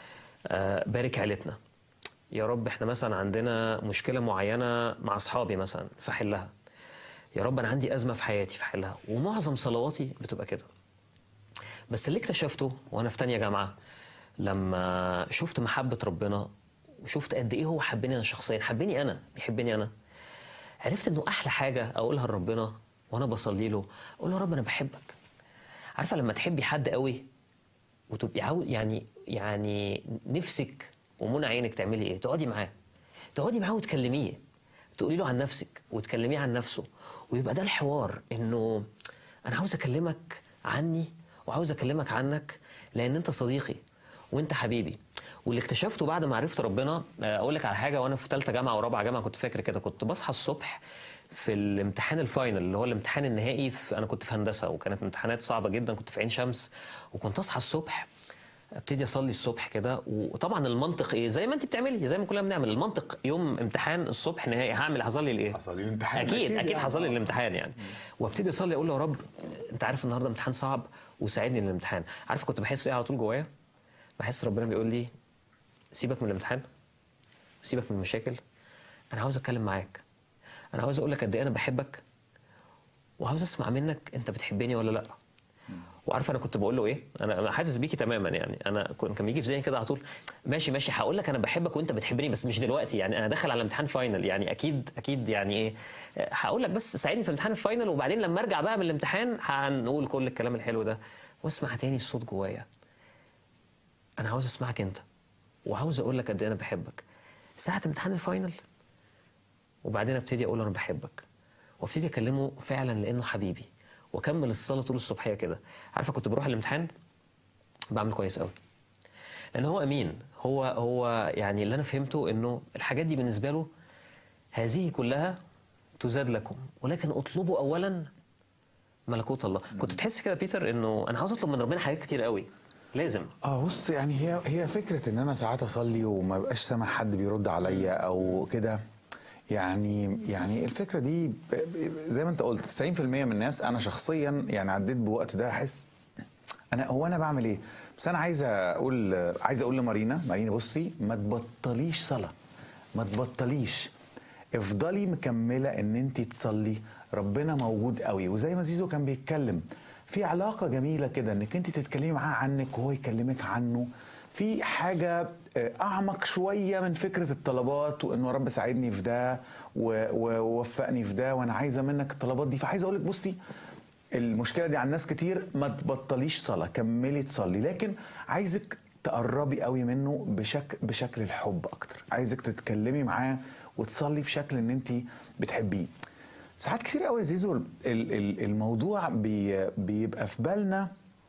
آه، بارك عيلتنا يا رب احنا مثلا عندنا مشكله معينه مع اصحابي مثلا فحلها يا رب انا عندي ازمه في حياتي فحلها ومعظم صلواتي بتبقى كده بس اللي اكتشفته وانا في تانية جامعه لما شفت محبه ربنا وشفت قد ايه هو حبني انا شخصيا حبني انا بيحبني انا عرفت انه احلى حاجه اقولها لربنا وانا بصلي له اقول له يا رب انا بحبك عارفه لما تحبي حد قوي وتبقي عاوز يعني يعني نفسك ومنى عينك تعملي ايه؟ تقعدي معاه تقعدي معاه وتكلميه تقولي له عن نفسك وتكلميه عن نفسه ويبقى ده الحوار انه انا عاوز اكلمك عني وعاوز اكلمك عنك لان انت صديقي وانت حبيبي واللي اكتشفته بعد ما عرفت ربنا آه، اقول لك على حاجه وانا في ثالثه جامعه ورابعه جامعه كنت فاكر كده كنت بصحى الصبح في الامتحان الفاينل اللي هو الامتحان النهائي في انا كنت في هندسه وكانت امتحانات صعبه جدا كنت في عين شمس وكنت اصحى الصبح ابتدي اصلي الصبح كده وطبعا المنطق ايه زي ما انت بتعملي زي ما كلنا بنعمل المنطق يوم امتحان الصبح نهائي هعمل هصلي الايه هصلي الامتحان اكيد أكيد اكيد يعني. هصلي الامتحان يعني وابتدي اصلي اقول له يا رب انت عارف النهارده امتحان صعب وساعدني للامتحان عارف كنت بحس ايه على طول جوايا بحس ربنا بيقول لي سيبك من الامتحان سيبك من المشاكل انا عاوز اتكلم معاك انا عاوز اقول لك قد ايه انا بحبك وعاوز اسمع منك انت بتحبني ولا لا وعارف انا كنت بقول له ايه انا أنا حاسس بيكي تماما يعني انا كنت كان بيجي في ذهني كده على طول ماشي ماشي هقول لك انا بحبك وانت بتحبني بس مش دلوقتي يعني انا داخل على امتحان فاينل يعني اكيد اكيد يعني ايه آه، هقول لك بس ساعدني في امتحان الفاينل وبعدين لما ارجع بقى من الامتحان هنقول كل الكلام الحلو ده واسمع تاني الصوت جوايا انا عاوز اسمعك انت وعاوز اقول لك قد ايه انا بحبك ساعه امتحان الفاينل وبعدين ابتدي اقول له انا بحبك وابتدي اكلمه فعلا لانه حبيبي واكمل الصلاه طول الصبحيه كده عارفه كنت بروح الامتحان بعمل كويس قوي لان هو امين هو هو يعني اللي انا فهمته انه الحاجات دي بالنسبه له هذه كلها تزاد لكم ولكن اطلبوا اولا ملكوت الله كنت تحس كده بيتر انه انا عاوز اطلب من ربنا حاجات كتير قوي لازم اه بص يعني هي هي فكره ان انا ساعات اصلي وما بقاش سامع حد بيرد عليا او كده يعني يعني الفكره دي ب- ب- زي ما انت قلت 90% من الناس انا شخصيا يعني عديت بوقت ده احس انا هو انا بعمل ايه بس انا عايز اقول عايز اقول لمارينا مارينا بصي ما تبطليش صلاه ما تبطليش افضلي مكمله ان انت تصلي ربنا موجود قوي وزي ما زيزو كان بيتكلم في علاقه جميله كده انك انت تتكلمي معاه عنك وهو يكلمك عنه في حاجه آه، اعمق شويه من فكره الطلبات وانه يا رب ساعدني في ده و- و- ووفقني في ده وانا عايزه منك الطلبات دي فعايز اقول لك بصي المشكله دي عند ناس كتير ما تبطليش صلاه كملي تصلي لكن عايزك تقربي قوي منه بشكل بشكل الحب اكتر عايزك تتكلمي معاه وتصلي بشكل ان انت بتحبيه ساعات كتير قوي يا زيزو ال- ال- الموضوع بي بيبقى في بالنا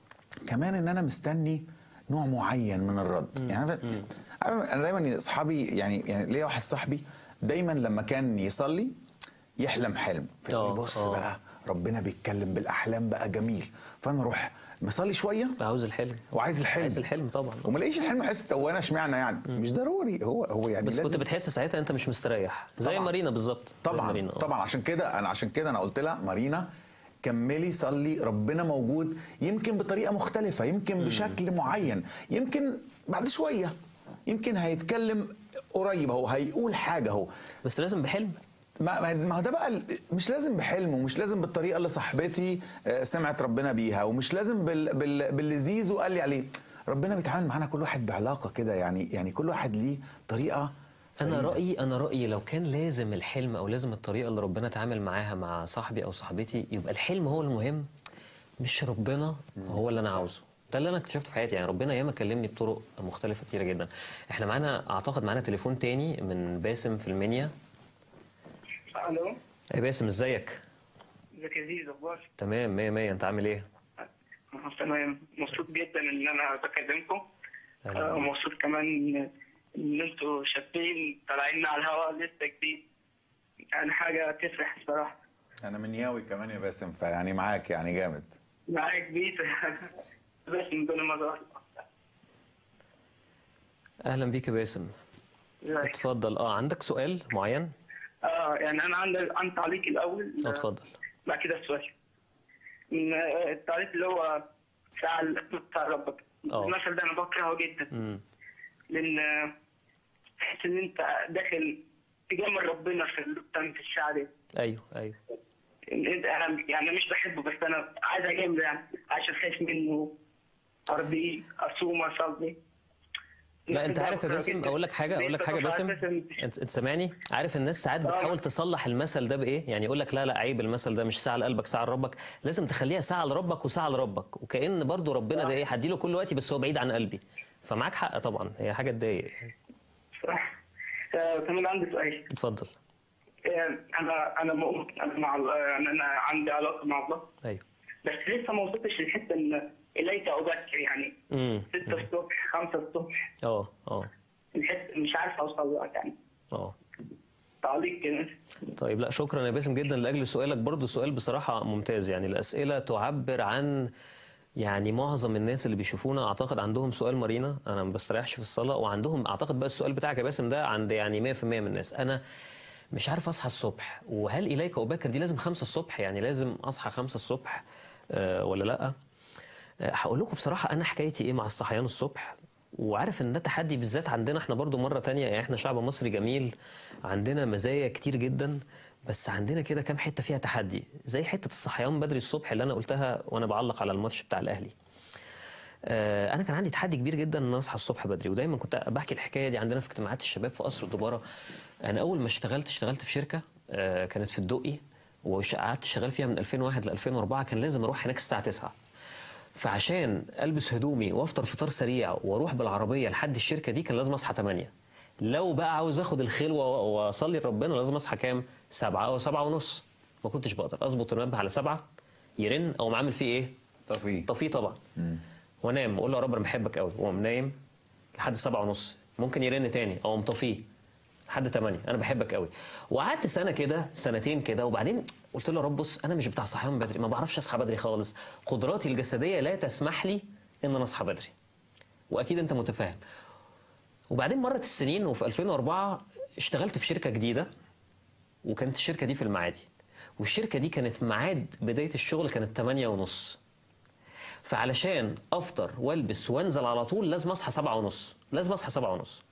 كمان ان انا مستني نوع معين من الرد يعني أنا- انا دايما اصحابي يعني يعني ليا واحد صاحبي دايما لما كان يصلي يحلم حلم فيقول لي آه، بص آه. بقى ربنا بيتكلم بالاحلام بقى جميل فانا اروح مصلي شويه عاوز الحلم وعايز الحلم عايز الحلم طبعا وما الاقيش الحلم احس هو انا اشمعنى يعني مش ضروري هو هو يعني بس كنت لازم بتحس ساعتها انت مش مستريح زي طبعاً. مارينا بالظبط زي طبعا مارينا آه. طبعا عشان كده انا عشان كده انا قلت لها مارينا كملي صلي ربنا موجود يمكن بطريقه مختلفه يمكن بشكل معين يمكن بعد شويه يمكن هيتكلم قريب اهو هيقول حاجه اهو بس لازم بحلم ما ما- ما هو ده بقى ال- مش لازم بحلم ومش لازم بالطريقه اللي صاحبتي آه، سمعت ربنا بيها ومش لازم بال بال باللي زيزو قال لي عليه ربنا بيتعامل معانا كل واحد بعلاقه كده يعني يعني كل واحد ليه طريقه انا فريدة. رايي انا رايي لو كان لازم الحلم او لازم الطريقه اللي ربنا اتعامل معاها مع صاحبي او صاحبتي يبقى الحلم هو المهم مش ربنا هو اللي انا عاوزه ده اللي انا اكتشفته في حياتي يعني ربنا ياما كلمني بطرق مختلفه كتيره جدا احنا معانا اعتقد معانا تليفون تاني من باسم في المنيا الو يا باسم ازيك ازيك يا زيزو اخبارك؟ تمام مية مية انت عامل ايه أنا تمام مبسوط جدا ان انا بكلمكم أهلا آه، بيك. ومبسوط كمان ان إن انتوا شابين طالعين على الهواء لسه جديد يعني حاجه تفرح الصراحه انا من ياوي كمان يا باسم فيعني معاك يعني جامد معاك بيت بس من دون مزار اهلا بيك يا باسم اتفضل اه عندك سؤال معين اه يعني انا عندي عندي تعليق الاول اه اتفضل بعد كده السؤال من آه، التعليق اللي هو فعل بتاع ربك اه. المثل ده انا بكرهه جدا امم لان تحس ان انت داخل تجامل ربنا في اللي بتعمل في الساعه دي ايوه ايوه إن انت انا يعني مش بحبه بس انا عايز اجامله يعني عشان خايف منه ارضيه اصوم اصلي لا انت عارف يا بكره باسم جدا. اقول لك حاجه اقول لك حاجه يا بيبقى باسم أساساً- انت انت سامعني عارف الناس ساعات بتحاول تصلح المثل ده بايه يعني يقول لك لا لا عيب المثل ده مش ساعه لقلبك ساعه لربك لازم تخليها ساعه لربك وساعه لربك وكأن برضو ربنا ده ايه هديله كل وقتي بس هو بعيد عن قلبي فمعاك حق طبعا هي حاجه تضايق يعني. صح آه، كمان عندي سؤال اتفضل آه، انا انا مؤمن انا مع ال- آه، انا عندي علاقه مع الله ايوه بس لسه ما وصلتش للحته ان اليك ابكر يعني امم 6 الصبح 5 الصبح اه اه الحته مش عارف اوصل لها يعني اه تعليق كده طيب لا شكرا يا باسم جدا لاجل سؤالك برضو سؤال بصراحه ممتاز يعني الاسئله تعبر عن يعني معظم الناس اللي بيشوفونا اعتقد عندهم سؤال مارينا انا ما بستريحش في الصلاه وعندهم اعتقد بقى السؤال بتاعك يا باسم ده عند يعني 100% من الناس انا مش عارف اصحى الصبح وهل اليك ابكر دي لازم خمسة الصبح يعني لازم اصحى خمسة الصبح آه ولا لا آه، هقول لكم بصراحه انا حكايتي ايه مع الصحيان الصبح وعارف ان ده تحدي بالذات عندنا احنا برضو مره تانية يعني احنا شعب مصري جميل عندنا مزايا كتير جدا بس عندنا كده كام حته فيها تحدي زي حته الصحيان بدري الصبح اللي انا قلتها وانا بعلق على الماتش بتاع الاهلي آه، انا كان عندي تحدي كبير جدا ان أنا اصحى الصبح بدري ودايما كنت بحكي الحكايه دي عندنا في اجتماعات الشباب في قصر الدباره انا اول ما اشتغلت اشتغلت في شركه آه، كانت في الدقي وقعدت شغال فيها من 2001 ل 2004 كان لازم اروح هناك الساعه 9 فعشان البس هدومي وافطر فطار سريع واروح بالعربيه لحد الشركه دي كان لازم اصحى 8 لو بقى عاوز اخد الخلوه واصلي لربنا لازم اصحى كام 7 او 7 ونص ما كنتش بقدر اظبط المنبه على 7 يرن او عامل فيه ايه طفي طفيه طبعا وانام اقول له يا رب انا بحبك قوي واقوم نايم لحد سبعة ونص ممكن يرن تاني او مطفيه لحد 8 انا بحبك قوي وقعدت سنه كده سنتين كده وبعدين قلت له يا رب بص انا مش بتاع صحيان بدري ما بعرفش اصحى بدري خالص قدراتي الجسديه لا تسمح لي ان انا اصحى بدري واكيد انت متفاهم وبعدين مرت السنين وفي 2004 اشتغلت في شركه جديده وكانت الشركه دي في المعادي والشركه دي كانت ميعاد بدايه الشغل كانت 8 ونص فعلشان افطر والبس وانزل على طول لازم اصحى سبعة ونص لازم اصحى سبعة ونص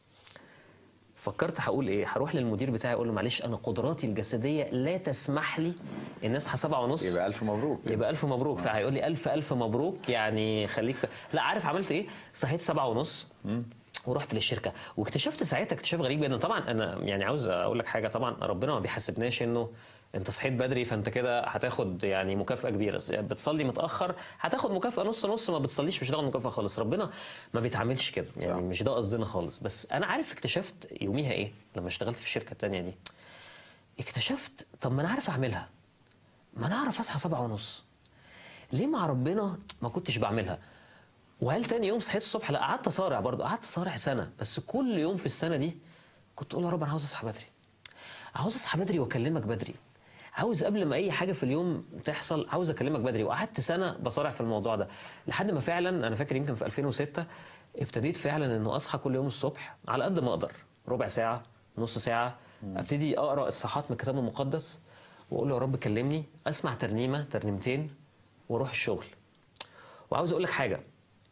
فكرت هقول ايه هروح للمدير بتاعي اقول له معلش انا قدراتي الجسديه لا تسمح لي ان اصحى سبعة ونص يبقى الف مبروك يبقى الف مبروك فهيقول لي الف الف مبروك يعني خليك في... لا عارف عملت ايه صحيت سبعة ونص ورحت للشركه واكتشفت ساعتها اكتشاف غريب جدا طبعا انا يعني عاوز اقول لك حاجه طبعا ربنا ما بيحاسبناش انه انت صحيت بدري فانت كده هتاخد يعني مكافاه كبيره بتصلي متاخر هتاخد مكافاه نص نص ما بتصليش مش هتاخد مكافاه خالص ربنا ما بيتعاملش كده يعني مش ده قصدنا خالص بس انا عارف اكتشفت يوميها ايه لما اشتغلت في الشركه التانيه دي اكتشفت طب ما انا عارف اعملها ما انا اعرف اصحى سبعة ونص ليه مع ربنا ما كنتش بعملها وهل تاني يوم صحيت الصبح لا قعدت اصارع برضه قعدت اصارع سنه بس كل يوم في السنه دي كنت اقول يا رب انا عاوز اصحى بدري عاوز اصحى بدري واكلمك بدري عاوز قبل ما اي حاجه في اليوم تحصل عاوز اكلمك بدري وقعدت سنه بصارع في الموضوع ده لحد ما فعلا انا فاكر يمكن في 2006 ابتديت فعلا انه اصحى كل يوم الصبح على قد ما اقدر ربع ساعه نص ساعه ابتدي اقرا الصحات من الكتاب المقدس واقول له يا رب كلمني اسمع ترنيمه ترنيمتين واروح الشغل وعاوز اقول لك حاجه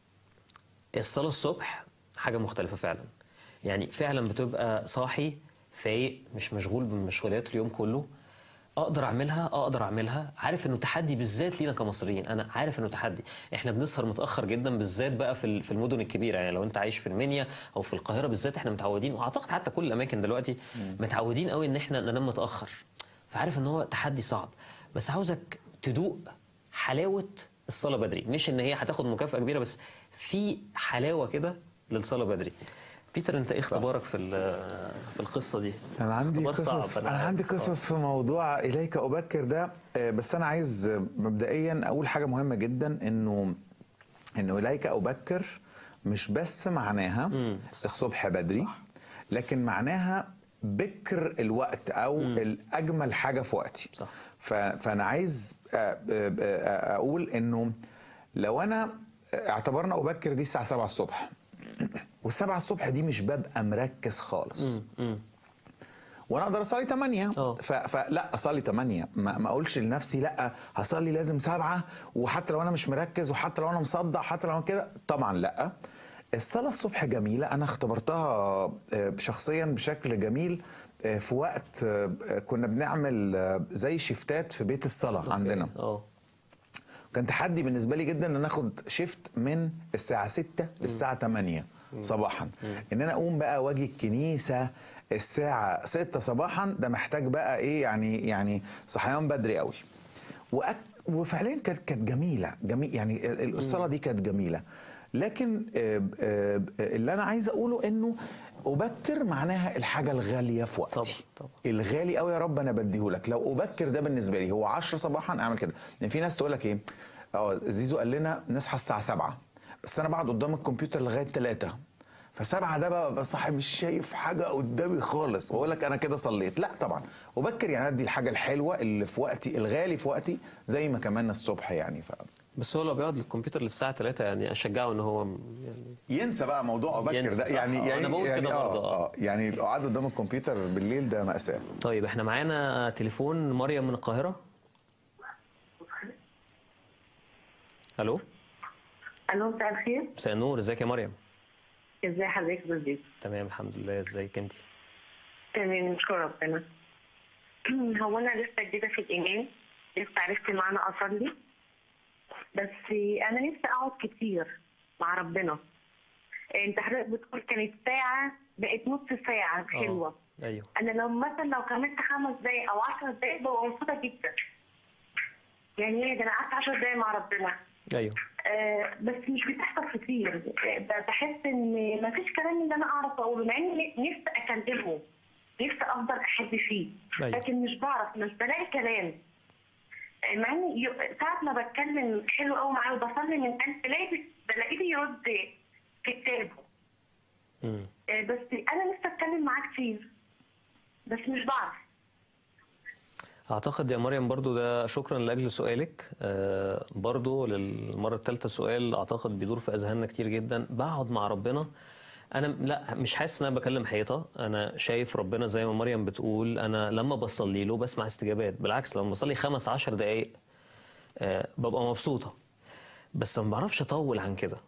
الصلاه الصبح حاجه مختلفه فعلا يعني فعلا بتبقى صاحي فايق مش مشغول بمشغولات اليوم كله اقدر اعملها اقدر اعملها عارف انه تحدي بالذات لينا كمصريين انا عارف انه تحدي احنا بنسهر متاخر جدا بالذات بقى في ال- في المدن الكبيره يعني لو انت عايش في المنيا او في القاهره بالذات احنا متعودين واعتقد حتى كل الاماكن دلوقتي متعودين قوي ان احنا ننام متاخر فعارف ان هو تحدي صعب بس عاوزك تدوق حلاوه الصلاه بدري مش ان هي هتاخد مكافاه كبيره بس في حلاوه كده للصلاه بدري بيتر انت ايه اختبارك في ال- في القصه دي انا عندي اختبار صعب، قصص أنا انا عندي عارف. قصص في موضوع اليك ابكر ده آه، بس انا عايز آه، مبدئيا اقول حاجه مهمه جدا انه انه اليك ابكر مش بس معناها الصبح بدري لكن معناها بكر الوقت او الاجمل حاجه في وقتي صح. ف- فانا عايز آه، آه، آه، اقول انه لو انا اعتبرنا ابكر دي الساعه 7 الصبح والسبعة الصبح دي مش ببقى مركز خالص وانا اقدر اصلي 8 اه. ف... فلا اصلي 8 ما, ما اقولش لنفسي لا هصلي لازم سبعة وحتى لو انا مش مركز وحتى لو انا مصدع حتى لو أنا كده طبعا لا الصلاة الصبح جميلة أنا اختبرتها آه، شخصيا بشكل جميل آه، في وقت آه، كنا بنعمل آه، زي شيفتات في بيت الصلاة عندنا اه كان تحدي بالنسبه لي جدا ان انا اخد شيفت من الساعه 6 للساعه 8 صباحا ان انا اقوم بقى واجي الكنيسه الساعه 6 صباحا ده محتاج بقى ايه يعني يعني صحيان بدري قوي وأك وفعليا كانت كانت جميله جميل يعني ال- ال- الصلاه دي كانت جميله لكن آه، آه، اللي انا عايز اقوله انه ابكر معناها الحاجه الغاليه في وقتي طبعا، طبعا. الغالي قوي يا رب انا بديه لك لو ابكر ده بالنسبه لي هو 10 صباحا اعمل كده لان في ناس تقول لك ايه اه زيزو قال لنا نصحى الساعه 7 بس انا بقعد قدام الكمبيوتر لغايه 3 فسبعة ده بقى ببقى صاحي مش شايف حاجة قدامي خالص بقول لك أنا كده صليت لا طبعا وبكر يعني أدي الحاجة الحلوة اللي في وقتي الغالي في وقتي زي ما كمان الصبح يعني ف بس هو لو بيقعد للكمبيوتر للساعه 3 يعني اشجعه ان هو يعني ينسى بقى موضوع أبكر ينسى، ده صح. يعني آه، يعني أنا بقول يعني كده برضه، آه. اه يعني القعاد قدام الكمبيوتر بالليل ده مأساة طيب احنا معانا تليفون مريم من القاهره الو الو مساء الخير مساء النور ازيك يا مريم ازي حضرتك بالبيت تمام الحمد لله ازيك انت تمام نشكر ربنا هو انا لسه جديده في الايمان لسه عرفت معنى اصلي بس انا نفسي اقعد كتير مع ربنا انت حضرتك بتقول كانت ساعه بقت نص ساعه حلوه آه، ايوه انا لو مثلا لو كملت خمس دقايق او عشر دقايق ببقى مبسوطه جدا يعني ايه ده انا قعدت عشر دقايق مع ربنا ايوه آه، بس مش بتحصل كتير ب- بحس ان مفيش كلام اللي انا اعرف اقوله مع اني نفسي اكلمه نفسي افضل احب فيه أيوة. لكن مش بعرف مش بلاقي كلام آه، مع اني ي- ساعة ما بتكلم حلو قوي معاه وبصلي من قلب بلاقي بلاقيه بيرد في كتابه امم آه، بس انا نفسي اتكلم معاه كتير بس مش بعرف اعتقد يا مريم برضو ده شكرا لاجل سؤالك آه برضو للمره الثالثه سؤال اعتقد بيدور في اذهاننا كتير جدا بقعد مع ربنا انا لا مش حاسس ان انا بكلم حيطه انا شايف ربنا زي ما مريم بتقول انا لما بصلي له بسمع استجابات بالعكس لما بصلي خمس عشر دقائق آه ببقى مبسوطه بس ما بعرفش اطول عن كده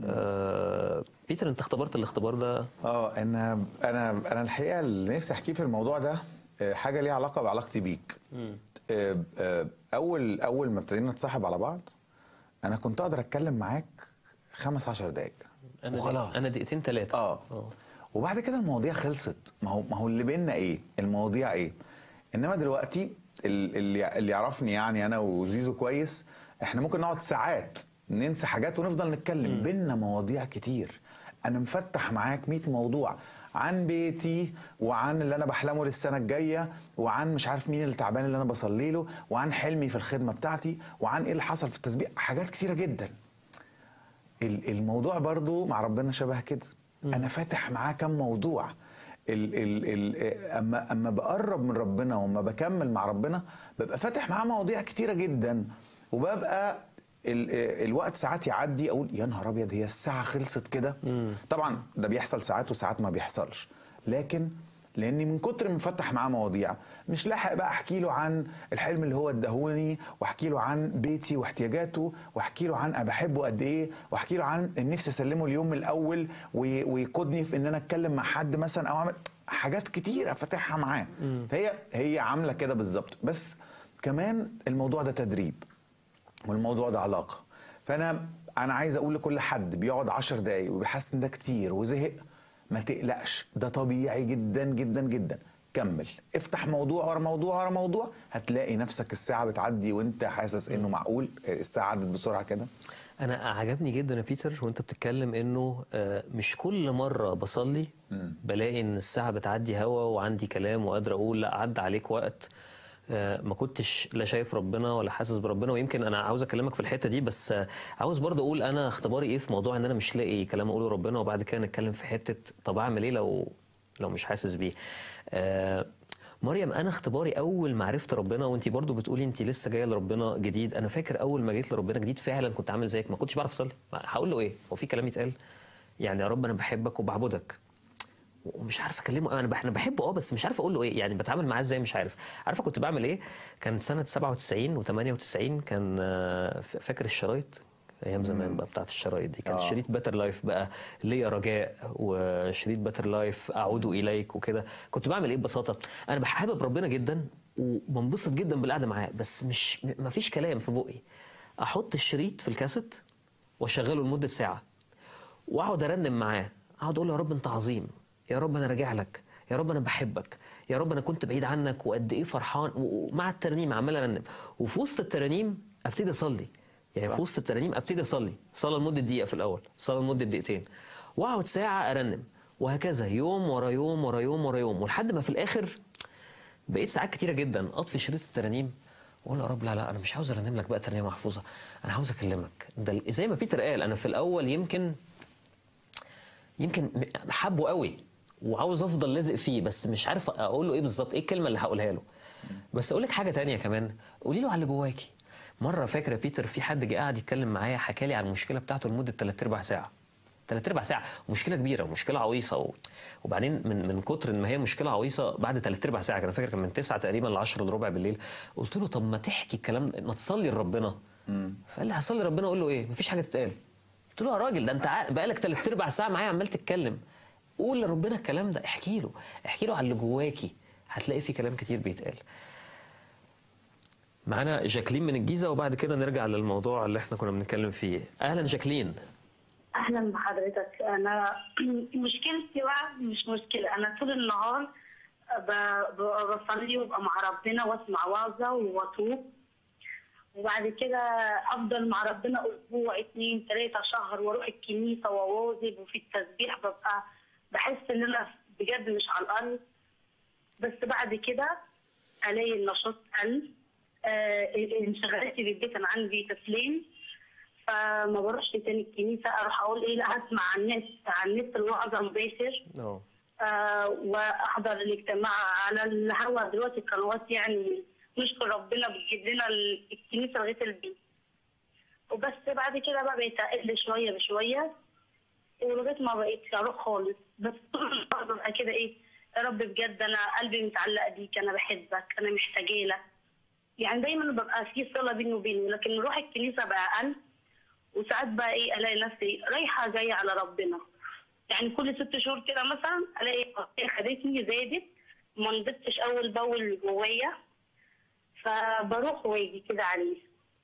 آه بيتر انت اختبرت الاختبار ده اه انا انا انا الحقيقه اللي نفسي احكيه في الموضوع ده آه، حاجه ليها علاقه بعلاقتي بيك آه، آه، اول اول ما ابتدينا نتصاحب على بعض انا كنت اقدر اتكلم معاك خمس عشر دقايق انا وخلاص انا دقيقتين ثلاثه اه وبعد كده المواضيع خلصت ما هو ما هو اللي بينا ايه المواضيع ايه انما دلوقتي ال- اللي اللي يعرفني يعني انا وزيزو كويس احنا ممكن نقعد ساعات ننسى حاجات ونفضل نتكلم بينا مواضيع كتير انا مفتح معاك 100 موضوع عن بيتي وعن اللي انا بحلمه للسنه الجايه وعن مش عارف مين اللي تعبان اللي انا بصلي له وعن حلمي في الخدمه بتاعتي وعن ايه اللي حصل في التسبيح حاجات كتيره جدا ال- الموضوع برضو مع ربنا شبه كده انا فاتح معاه كم موضوع ال ال ال اما اما بقرب من ربنا واما بكمل مع ربنا ببقى فاتح معاه مواضيع كتيره جدا وببقى ال الوقت ساعات يعدي اقول يا نهار ابيض هي الساعه خلصت كده طبعا ده بيحصل ساعات وساعات ما بيحصلش لكن لاني من كتر ما مفتح معاه مواضيع مش لاحق بقى احكي له عن الحلم اللي هو اداهوني واحكي له عن بيتي واحتياجاته واحكي له عن انا بحبه قد ايه واحكي له عن إن نفسي اسلمه اليوم من الاول وي- ويقودني في ان انا اتكلم مع حد مثلا او اعمل حاجات كتيره فاتحها معاه فهي هي عامله كده بالظبط بس كمان الموضوع ده تدريب والموضوع ده علاقه فانا انا عايز اقول لكل حد بيقعد عشر دقايق وبيحس ان ده كتير وزهق ما تقلقش ده طبيعي جدا جدا جدا كمل افتح موضوع ورا موضوع ورا موضوع هتلاقي نفسك الساعه بتعدي وانت حاسس انه معقول الساعه عدت بسرعه كده انا عجبني جدا يا بيتر وانت بتتكلم انه آه، مش كل مره بصلي بلاقي ان الساعه بتعدي هوا وعندي كلام وقادر اقول لا عدى عليك وقت آه، ما كنتش لا شايف ربنا ولا حاسس بربنا ويمكن انا عاوز اكلمك في الحته دي بس آه، عاوز برضه اقول انا اختباري ايه في موضوع ان انا مش لاقي كلام اقوله ربنا وبعد كده نتكلم في حته طب اعمل ايه لو لو مش حاسس بيه آه، مريم انا اختباري اول ما عرفت ربنا وانت برضو بتقولي انت لسه جايه لربنا جديد انا فاكر اول ما جيت لربنا جديد فعلا كنت عامل زيك ما كنتش بعرف اصلي هقول له ايه هو في كلام يتقال يعني يا رب انا بحبك وبعبدك ومش عارف اكلمه انا بح- انا بحبه اه بس مش عارف اقول له ايه يعني بتعامل معاه ازاي مش عارف عارفه كنت بعمل ايه كان سنه 97 و98 كان آه، ف- فاكر الشرايط ايام زمان بقى بتاعت الشرايط دي كان آه. شريط باتر لايف بقى ليا رجاء وشريط باتر لايف اعود اليك وكده كنت بعمل ايه ببساطه انا بحابب ربنا جدا وبنبسط جدا بالقعده معاه بس مش م- مفيش كلام في بقي احط الشريط في الكاسيت واشغله لمده ساعه واقعد ارنم معاه اقعد اقول له يا رب انت عظيم يا رب انا راجع لك يا رب انا بحبك يا رب انا كنت بعيد عنك وقد ايه فرحان و- ومع الترنيم عمال ارنم وفي وسط الترانيم ابتدي اصلي يعني في وسط الترانيم ابتدي اصلي صلاه لمده دقيقه في الاول صلاه لمده دقيقتين واقعد ساعه ارنم وهكذا يوم ورا يوم ورا يوم ورا يوم ولحد ما في الاخر بقيت ساعات كتيره جدا اطفي شريط الترانيم واقول يا رب لا لا انا مش عاوز ارنم لك بقى ترنيمه محفوظه انا عاوز اكلمك ده ال- زي ما بيتر قال انا في الاول يمكن يمكن م- حبه قوي وعاوز افضل لازق فيه بس مش عارف اقول له ايه بالظبط ايه الكلمه اللي هقولها له بس اقول لك حاجه تانية كمان قولي له على اللي جواكي مره فاكره بيتر في حد جه قاعد يتكلم معايا حكى لي عن المشكله بتاعته لمده 3 ارباع ساعه 3 ارباع ساعه مشكله كبيره مشكله عويصه و... وبعدين من من كتر ما هي مشكله عويصه بعد 3 ارباع ساعه كان فاكر كان من 9 تقريبا ل 10 الا ربع بالليل قلت له طب ما تحكي الكلام ده، ما تصلي لربنا فقال لي هصلي ربنا اقول له ايه مفيش حاجه تتقال قلت له يا راجل ده انت عا- بقالك ثلاث ارباع ساعه معايا عمال تتكلم قول لربنا الكلام ده احكي له احكي له على اللي جواكي هتلاقي في كلام كتير بيتقال معانا جاكلين من الجيزه وبعد كده نرجع للموضوع اللي احنا كنا بنتكلم فيه اهلا جاكلين اهلا بحضرتك انا مشكلتي بقى مش مشكله انا طول النهار ب- ب- بصلي وابقى مع ربنا واسمع وعظه واتوب وبعد كده افضل مع ربنا اسبوع اتنين تلاته شهر واروح الكنيسه واواظب وفي التسبيح ببقى بحس ان انا بجد مش على الارض بس بعد كده الاقي النشاط قل آه، انشغالاتي بالبيت انا عندي طفلين فما بروحش تاني الكنيسه اروح اقول ايه لا هسمع على النت على النت الوعظه مباشر اه آه واحضر الاجتماع على الهوا دلوقتي القنوات يعني نشكر ربنا بتجيب لنا ال- الكنيسه لغايه البيت وبس بعد كده بقى بقيت اقل شويه بشويه ولغايه ما بقيت اروح خالص بس طول الوقت ببقى كده ايه يا رب بجد انا قلبي متعلقه بيك انا بحبك انا محتاجه لك يعني دايما ببقى في صله بيني وبينه لكن روح الكنيسه بقى اقل وساعات بقى ايه الاقي نفسي رايحه جايه على ربنا يعني كل ست شهور كده مثلا الاقي الخطيه خدتني زادت ما نضفتش اول باول جوايا فبروح واجي كده عليه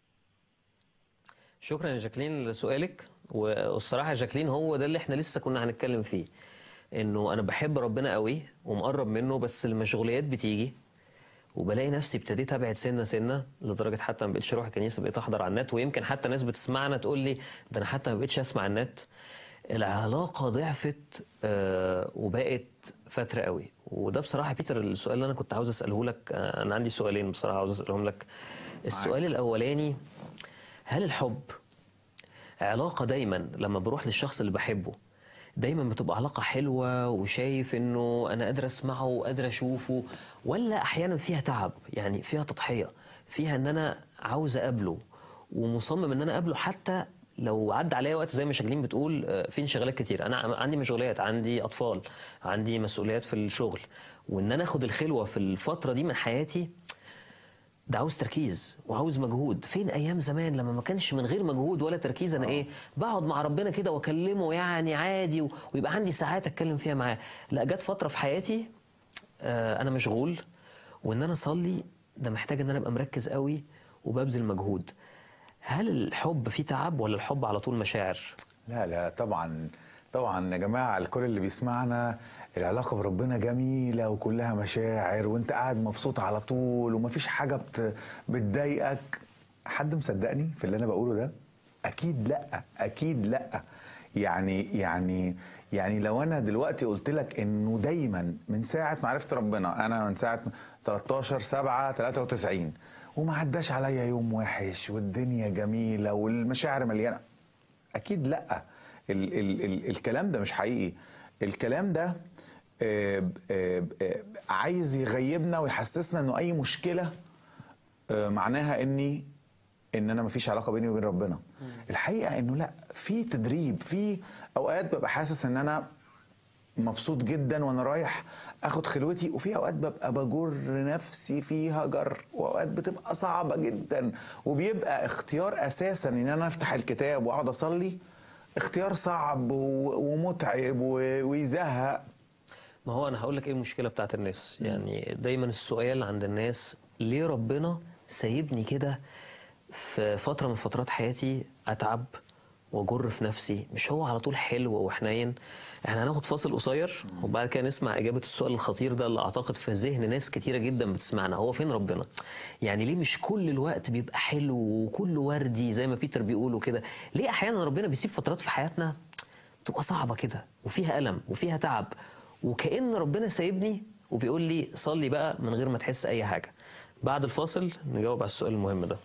شكرا يا جاكلين لسؤالك والصراحه يا جاكلين هو ده اللي احنا لسه كنا هنتكلم فيه انه انا بحب ربنا قوي ومقرب منه بس المشغوليات بتيجي وبلاقي نفسي ابتديت ابعد سنه سنه لدرجه حتى ما بقتش اروح الكنيسه بقيت احضر على النت ويمكن حتى ناس بتسمعنا تقول لي ده انا حتى ما بقتش اسمع النت العلاقه ضعفت آه وبقت فتره قوي وده بصراحه بيتر السؤال اللي انا كنت عاوز اساله لك آه انا عندي سؤالين بصراحه عاوز اسالهم لك السؤال الاولاني هل الحب علاقة دايما لما بروح للشخص اللي بحبه دايما بتبقى علاقة حلوة وشايف انه انا قادر اسمعه وقادر اشوفه ولا احيانا فيها تعب يعني فيها تضحية فيها ان انا عاوز اقابله ومصمم ان انا اقابله حتى لو عدى عليا وقت زي ما شاغلين بتقول آه، في انشغالات كتير انا عندي مشغولات عندي اطفال عندي مسؤوليات في الشغل وان انا اخد الخلوة في الفترة دي من حياتي ده عاوز تركيز وعاوز مجهود فين ايام زمان لما ما كانش من غير مجهود ولا تركيز انا ايه بقعد مع ربنا كده واكلمه يعني عادي و- ويبقى عندي ساعات اتكلم فيها معاه لا جت فتره في حياتي آه انا مشغول وان انا اصلي ده محتاج ان انا ابقى مركز قوي وببذل مجهود هل الحب فيه تعب ولا الحب على طول مشاعر لا لا طبعا طبعا يا جماعه الكل اللي بيسمعنا العلاقه بربنا جميله وكلها مشاعر وانت قاعد مبسوط على طول ومفيش حاجه بت... بتضايقك حد مصدقني في اللي انا بقوله ده اكيد لا اكيد لا يعني يعني يعني لو انا دلوقتي قلت لك انه دايما من ساعه ما عرفت ربنا انا من ساعه 13 7 93 وما عداش عليا يوم وحش والدنيا جميله والمشاعر مليانه اكيد لا ال ال ال الكلام ده مش حقيقي الكلام ده آه، آه، آه، عايز يغيبنا ويحسسنا انه اي مشكله آه، معناها اني ان انا مفيش علاقه بيني وبين ربنا الحقيقه انه لا في تدريب في اوقات ببقى حاسس ان انا مبسوط جدا وانا رايح اخد خلوتي وفي اوقات ببقى بجر نفسي فيها جر واوقات بتبقى صعبه جدا وبيبقى اختيار اساسا ان انا افتح الكتاب واقعد اصلي اختيار صعب و- ومتعب و- ويزهق ما هو انا هقول لك ايه المشكله بتاعت الناس يعني دايما السؤال عند الناس ليه ربنا سايبني كده في فتره من فترات حياتي اتعب واجر في نفسي مش هو على طول حلو وحنين احنا هناخد فاصل قصير وبعد كده نسمع اجابه السؤال الخطير ده اللي اعتقد في ذهن ناس كتيره جدا بتسمعنا هو فين ربنا يعني ليه مش كل الوقت بيبقى حلو وكله وردي زي ما بيتر بيقولوا كده ليه احيانا ربنا بيسيب فترات في حياتنا تبقى صعبه كده وفيها الم وفيها تعب وكأن ربنا سايبني وبيقول لي صلي بقى من غير ما تحس اي حاجه بعد الفاصل نجاوب على السؤال المهم ده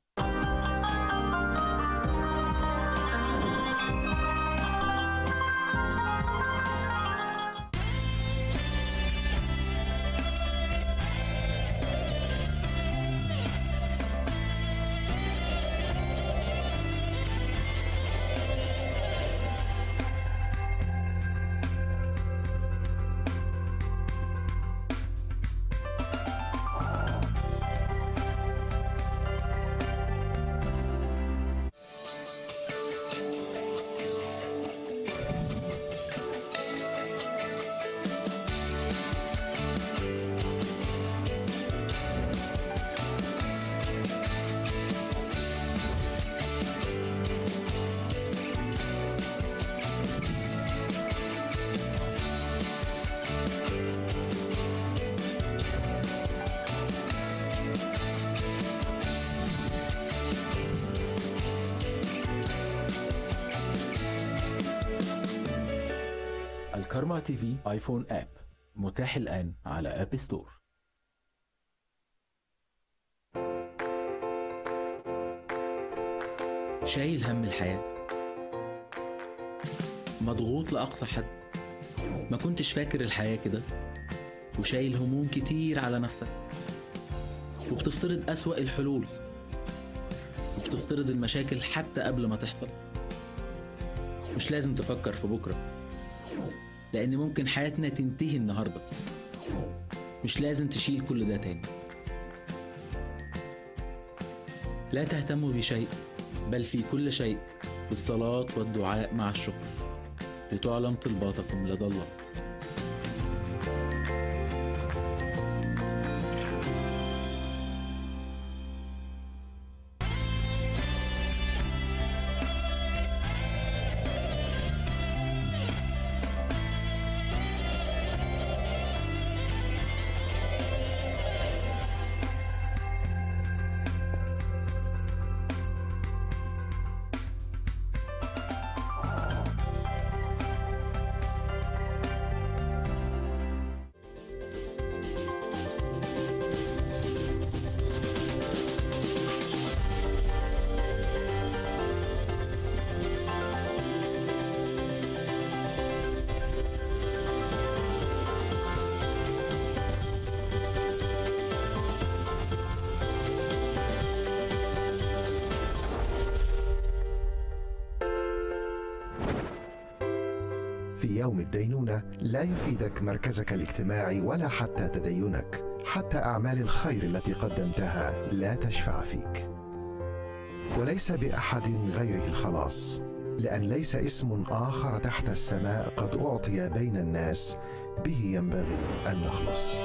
الكارما تي في ايفون اب متاح الآن على اب ستور شايل هم الحياة مضغوط لأقصى حد ما كنتش فاكر الحياة كده وشايل هموم كتير على نفسك وبتفترض أسوأ الحلول وبتفترض المشاكل حتى قبل ما تحصل مش لازم تفكر في بكرة لأن ممكن حياتنا تنتهي النهاردة مش لازم تشيل كل ده تاني لا تهتموا بشيء بل في كل شيء بالصلاة والدعاء مع الشكر لتعلم طلباتكم لدى الله في يوم الدينونة لا يفيدك مركزك الاجتماعي ولا حتى تدينك حتى أعمال الخير التي قدمتها لا تشفع فيك وليس بأحد غيره الخلاص لأن ليس اسم آخر تحت السماء قد أعطي بين الناس به ينبغي أن نخلص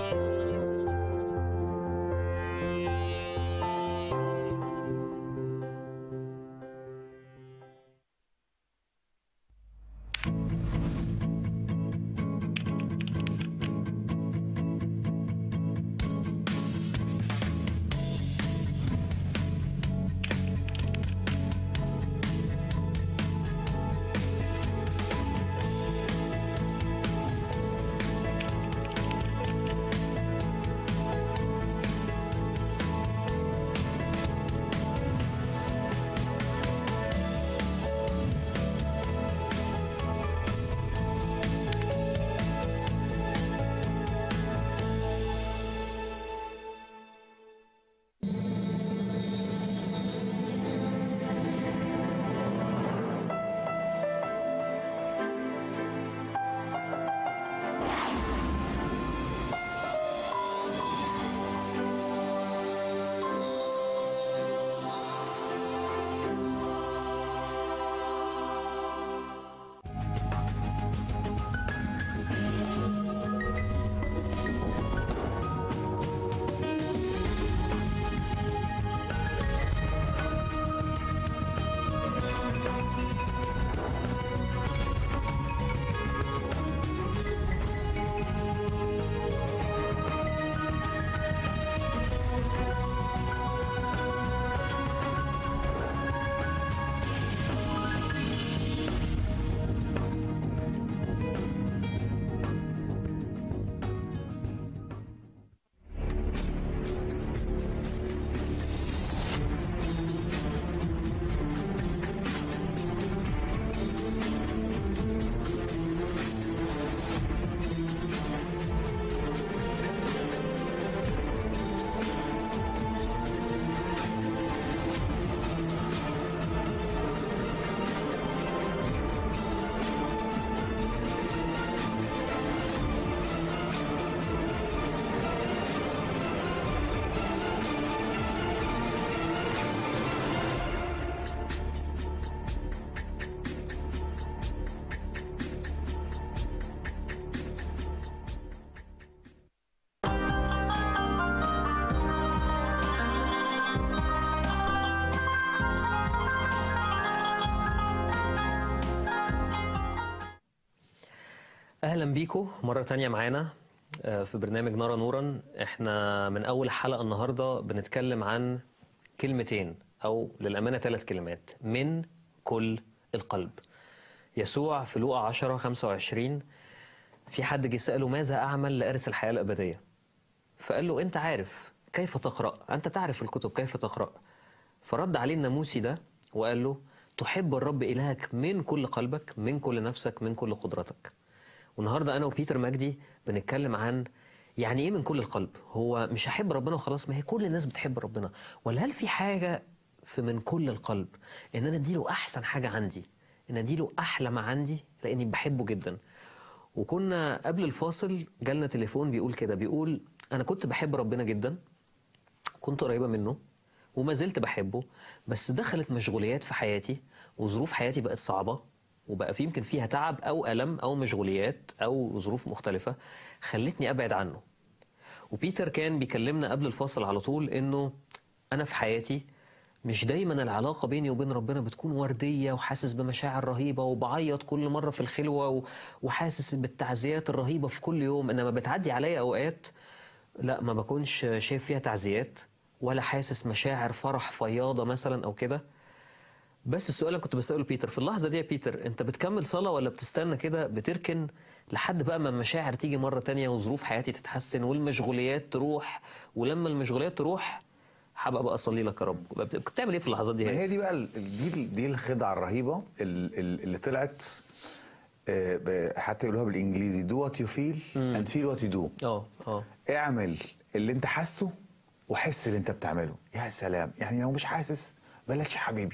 اهلا بيكم مره تانية معانا آه، في برنامج نرى نورا احنا من اول حلقه النهارده بنتكلم عن كلمتين او للامانه ثلاث كلمات من كل القلب يسوع في لوقا 10 25 في حد جه ساله ماذا اعمل لارث الحياه الابديه فقال له انت عارف كيف تقرا انت تعرف الكتب كيف تقرا فرد عليه الناموسي ده وقال له تحب الرب إلهك من كل قلبك من كل نفسك من كل قدرتك والنهاردة أنا وبيتر مجدي بنتكلم عن يعني إيه من كل القلب هو مش هحب ربنا وخلاص ما هي كل الناس بتحب ربنا ولا هل في حاجة في من كل القلب إن أنا أديله أحسن حاجة عندي إن أديله أحلى ما عندي لأني بحبه جدا وكنا قبل الفاصل جالنا تليفون بيقول كده بيقول أنا كنت بحب ربنا جدا كنت قريبة منه وما زلت بحبه بس دخلت مشغوليات في حياتي وظروف حياتي بقت صعبة وبقى في يمكن فيها تعب أو ألم أو مشغوليات أو ظروف مختلفة خلتني أبعد عنه وبيتر كان بيكلمنا قبل الفاصل على طول إنه أنا في حياتي مش دايما العلاقة بيني وبين ربنا بتكون وردية وحاسس بمشاعر رهيبة وبعيط كل مرة في الخلوة و- وحاسس بالتعزيات الرهيبة في كل يوم إنما بتعدي عليا أوقات لا ما بكونش شايف فيها تعزيات ولا حاسس مشاعر فرح فياضة مثلا أو كده بس السؤال اللي كنت بسأله بيتر في اللحظة دي يا بيتر أنت بتكمل صلاة ولا بتستنى كده بتركن لحد بقى ما المشاعر تيجي مرة تانية وظروف حياتي تتحسن والمشغوليات تروح ولما المشغوليات تروح هبقى بقى أصلي لك يا رب بت- كنت بتعمل إيه في اللحظات دي ما هي؟ هي دي بقى ال- دي دي الخدعه الرهيبه ال- ال- اللي طلعت آه، ب- حتى يقولوها بالانجليزي do what you feel and feel what you do اه اه اعمل اللي انت حاسه وحس اللي انت بتعمله يا سلام يعني لو مش حاسس بلاش يا حبيبي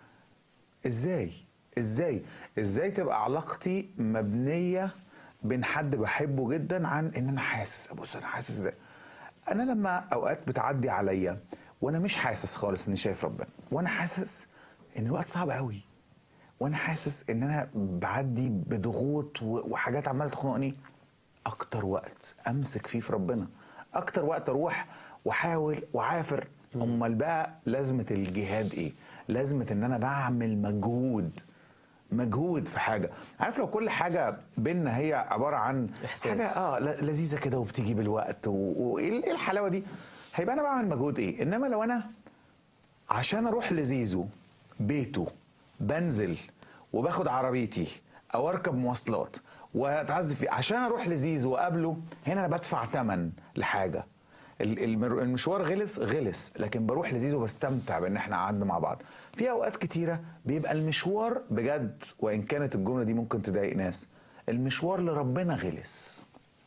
ازاي ازاي ازاي تبقى علاقتي مبنيه بين حد بحبه جدا عن ان انا حاسس ابص انا حاسس ازاي انا لما اوقات بتعدي عليا وانا مش حاسس خالص اني شايف ربنا وانا حاسس ان الوقت صعب قوي وانا حاسس ان انا بعدي بضغوط و- وحاجات عماله تخنقني اكتر وقت امسك فيه في ربنا اكتر وقت اروح واحاول وعافر امال بقى لازمه الجهاد ايه لازمه ان انا بعمل مجهود مجهود في حاجه عارف لو كل حاجه بينا هي عباره عن إحساس. حاجه اه ل- لذيذه كده وبتيجي بالوقت و- وايه إيه الحلاوه دي هيبقى انا بعمل مجهود ايه انما لو انا عشان اروح لزيزو بيته بنزل وباخد عربيتي او اركب مواصلات واتعذب فيه عشان اروح لزيزو واقابله هنا انا بدفع ثمن لحاجه ال- المر- المشوار غلس غلس لكن بروح لزيزو بستمتع بان احنا قعدنا مع بعض في اوقات كتيره بيبقى المشوار بجد وان كانت الجمله دي ممكن تضايق ناس المشوار لربنا غلس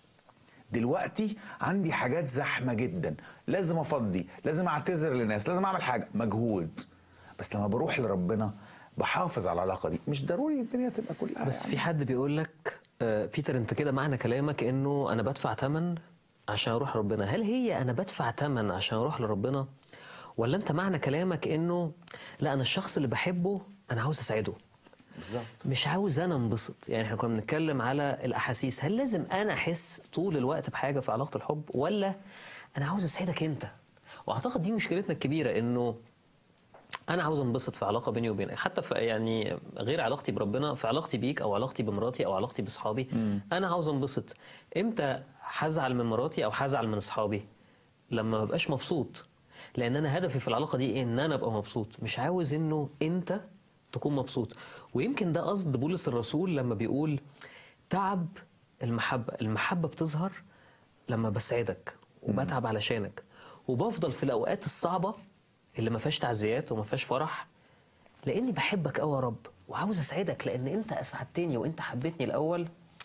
دلوقتي عندي حاجات زحمه جدا لازم افضي لازم اعتذر لناس لازم اعمل حاجه مجهود بس لما بروح لربنا بحافظ على العلاقه دي مش ضروري الدنيا تبقى كلها بس يعني. في حد بيقول لك آه، بيتر انت كده معنى كلامك انه انا بدفع ثمن عشان اروح لربنا هل هي انا بدفع ثمن عشان اروح لربنا ولا انت معنى كلامك انه لا انا الشخص اللي بحبه انا عاوز اسعده بالظبط مش عاوز انا انبسط يعني احنا كنا بنتكلم على الاحاسيس هل لازم انا احس طول الوقت بحاجه في علاقه الحب ولا انا عاوز اسعدك انت واعتقد دي مشكلتنا الكبيره انه انا عاوز انبسط في علاقه بيني وبينك حتى في يعني غير علاقتي بربنا في علاقتي بيك او علاقتي بمراتي او علاقتي باصحابي انا عاوز انبسط امتى هزعل من مراتي او هزعل من اصحابي لما ما ببقاش مبسوط لان انا هدفي في العلاقه دي إيه؟ ان انا ابقى مبسوط مش عاوز انه انت تكون مبسوط ويمكن ده قصد بولس الرسول لما بيقول تعب المحبه المحبه بتظهر لما بسعدك وبتعب علشانك وبفضل في الاوقات الصعبه اللي ما فيهاش تعزيات وما فيهاش فرح لاني بحبك قوي يا رب وعاوز اسعدك لان انت اسعدتني وانت حبيتني الاول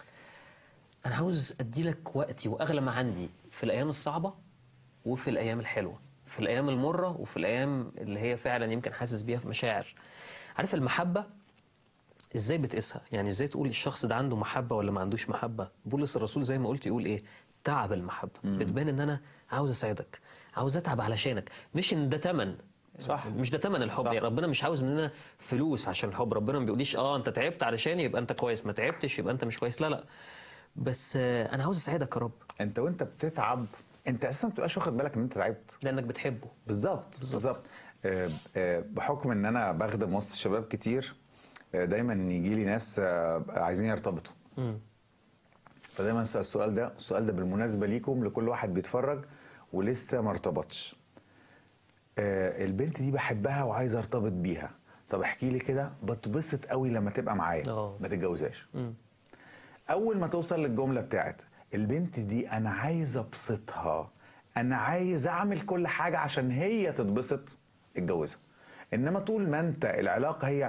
انا عاوز ادي لك وقتي واغلى ما عندي في الايام الصعبه وفي الايام الحلوه في الايام المره وفي الايام اللي هي فعلا يمكن حاسس بيها في مشاعر عارف المحبه ازاي بتقيسها يعني ازاي تقول الشخص ده عنده محبه ولا ما عندوش محبه بولس الرسول زي ما قلت يقول ايه تعب المحبه بتبان ان انا عاوز اساعدك عاوز اتعب علشانك مش ان ده تمن صح. مش ده تمن الحب صح. يعني ربنا مش عاوز مننا فلوس عشان الحب ربنا ما بيقوليش اه انت تعبت علشان يبقى انت كويس ما تعبتش يبقى انت مش كويس لا لا بس آه، انا عاوز اساعدك يا رب انت وانت بتتعب انت اساسا ما بتبقاش واخد بالك ان انت تعبت لانك بتحبه بالظبط بالظبط آه، آه، بحكم ان انا بخدم وسط الشباب كتير آه، دايما يجي لي ناس آه، عايزين يرتبطوا مم. فدايما اسال السؤال ده السؤال ده بالمناسبه ليكم لكل واحد بيتفرج ولسه ما ارتبطش آه البنت دي بحبها وعايز ارتبط بيها طب احكي لي كده بتبسط قوي لما تبقى معايا آه. ما تتجوزهاش مم. اول ما توصل للجمله بتاعت البنت دي انا عايز ابسطها انا عايز اعمل كل حاجه عشان هي تتبسط اتجوزها انما طول ما انت العلاقه هي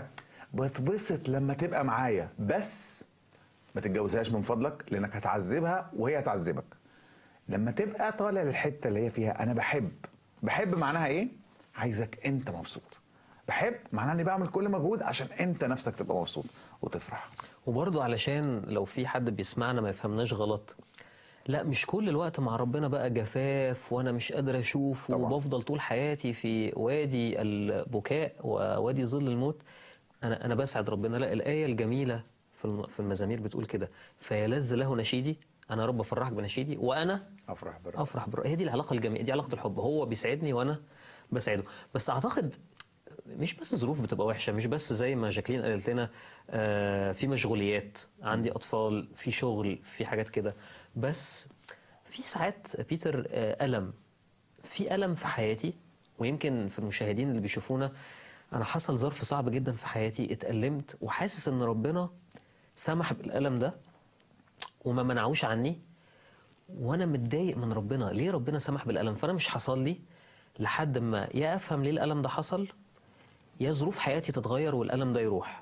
بتبسط لما تبقى معايا بس ما تتجوزهاش من فضلك لانك هتعذبها وهي هتعذبك لما تبقى طالع للحته اللي هي فيها انا بحب بحب معناها ايه عايزك انت مبسوط بحب معناها اني بعمل كل مجهود عشان انت نفسك تبقى مبسوط وتفرح وبرضه علشان لو في حد بيسمعنا ما يفهمناش غلط لا مش كل الوقت مع ربنا بقى جفاف وانا مش قادر اشوف طبعاً. وبفضل طول حياتي في وادي البكاء ووادي ظل الموت انا انا بسعد ربنا لا الايه الجميله في الم- في المزامير بتقول كده فيلذ له نشيدي انا يا رب افرحك بنشيدي وانا افرح بالرب افرح بالرب هي دي العلاقه الجميله دي علاقه الحب هو بيسعدني وانا بسعده بس اعتقد مش بس ظروف بتبقى وحشه مش بس زي ما جاكلين قالت لنا آه، في مشغوليات عندي اطفال في شغل في حاجات كده بس في ساعات بيتر آه، الم في الم في حياتي ويمكن في المشاهدين اللي بيشوفونا انا حصل ظرف صعب جدا في حياتي اتألمت وحاسس ان ربنا سمح بالالم ده وما منعوش عني وانا متضايق من ربنا ليه ربنا سمح بالالم فانا مش حصل لي لحد ما يا افهم ليه الالم ده حصل يا ظروف حياتي تتغير والالم ده يروح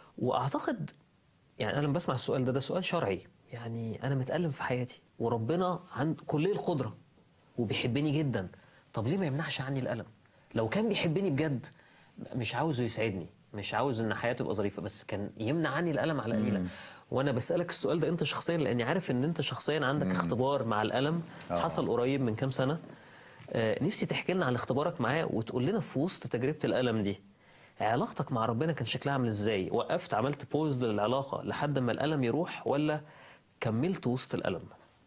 واعتقد يعني انا لما بسمع السؤال ده ده سؤال شرعي يعني انا متالم في حياتي وربنا عند كليه القدره وبيحبني جدا طب ليه ما يمنعش عني الالم لو كان بيحبني بجد مش عاوزه يسعدني مش عاوز ان حياته تبقى ظريفه بس كان يمنع عني الالم على قليلا وانا بسالك السؤال ده انت شخصيا لاني عارف ان انت شخصيا عندك اختبار مع الالم آه. حصل قريب من كام سنه آه، نفسي تحكي لنا عن اختبارك معاه وتقول لنا في وسط تجربه الالم دي علاقتك مع ربنا كان شكلها عامل ازاي وقفت عملت بوز للعلاقه لحد ما الالم يروح ولا كملت وسط الالم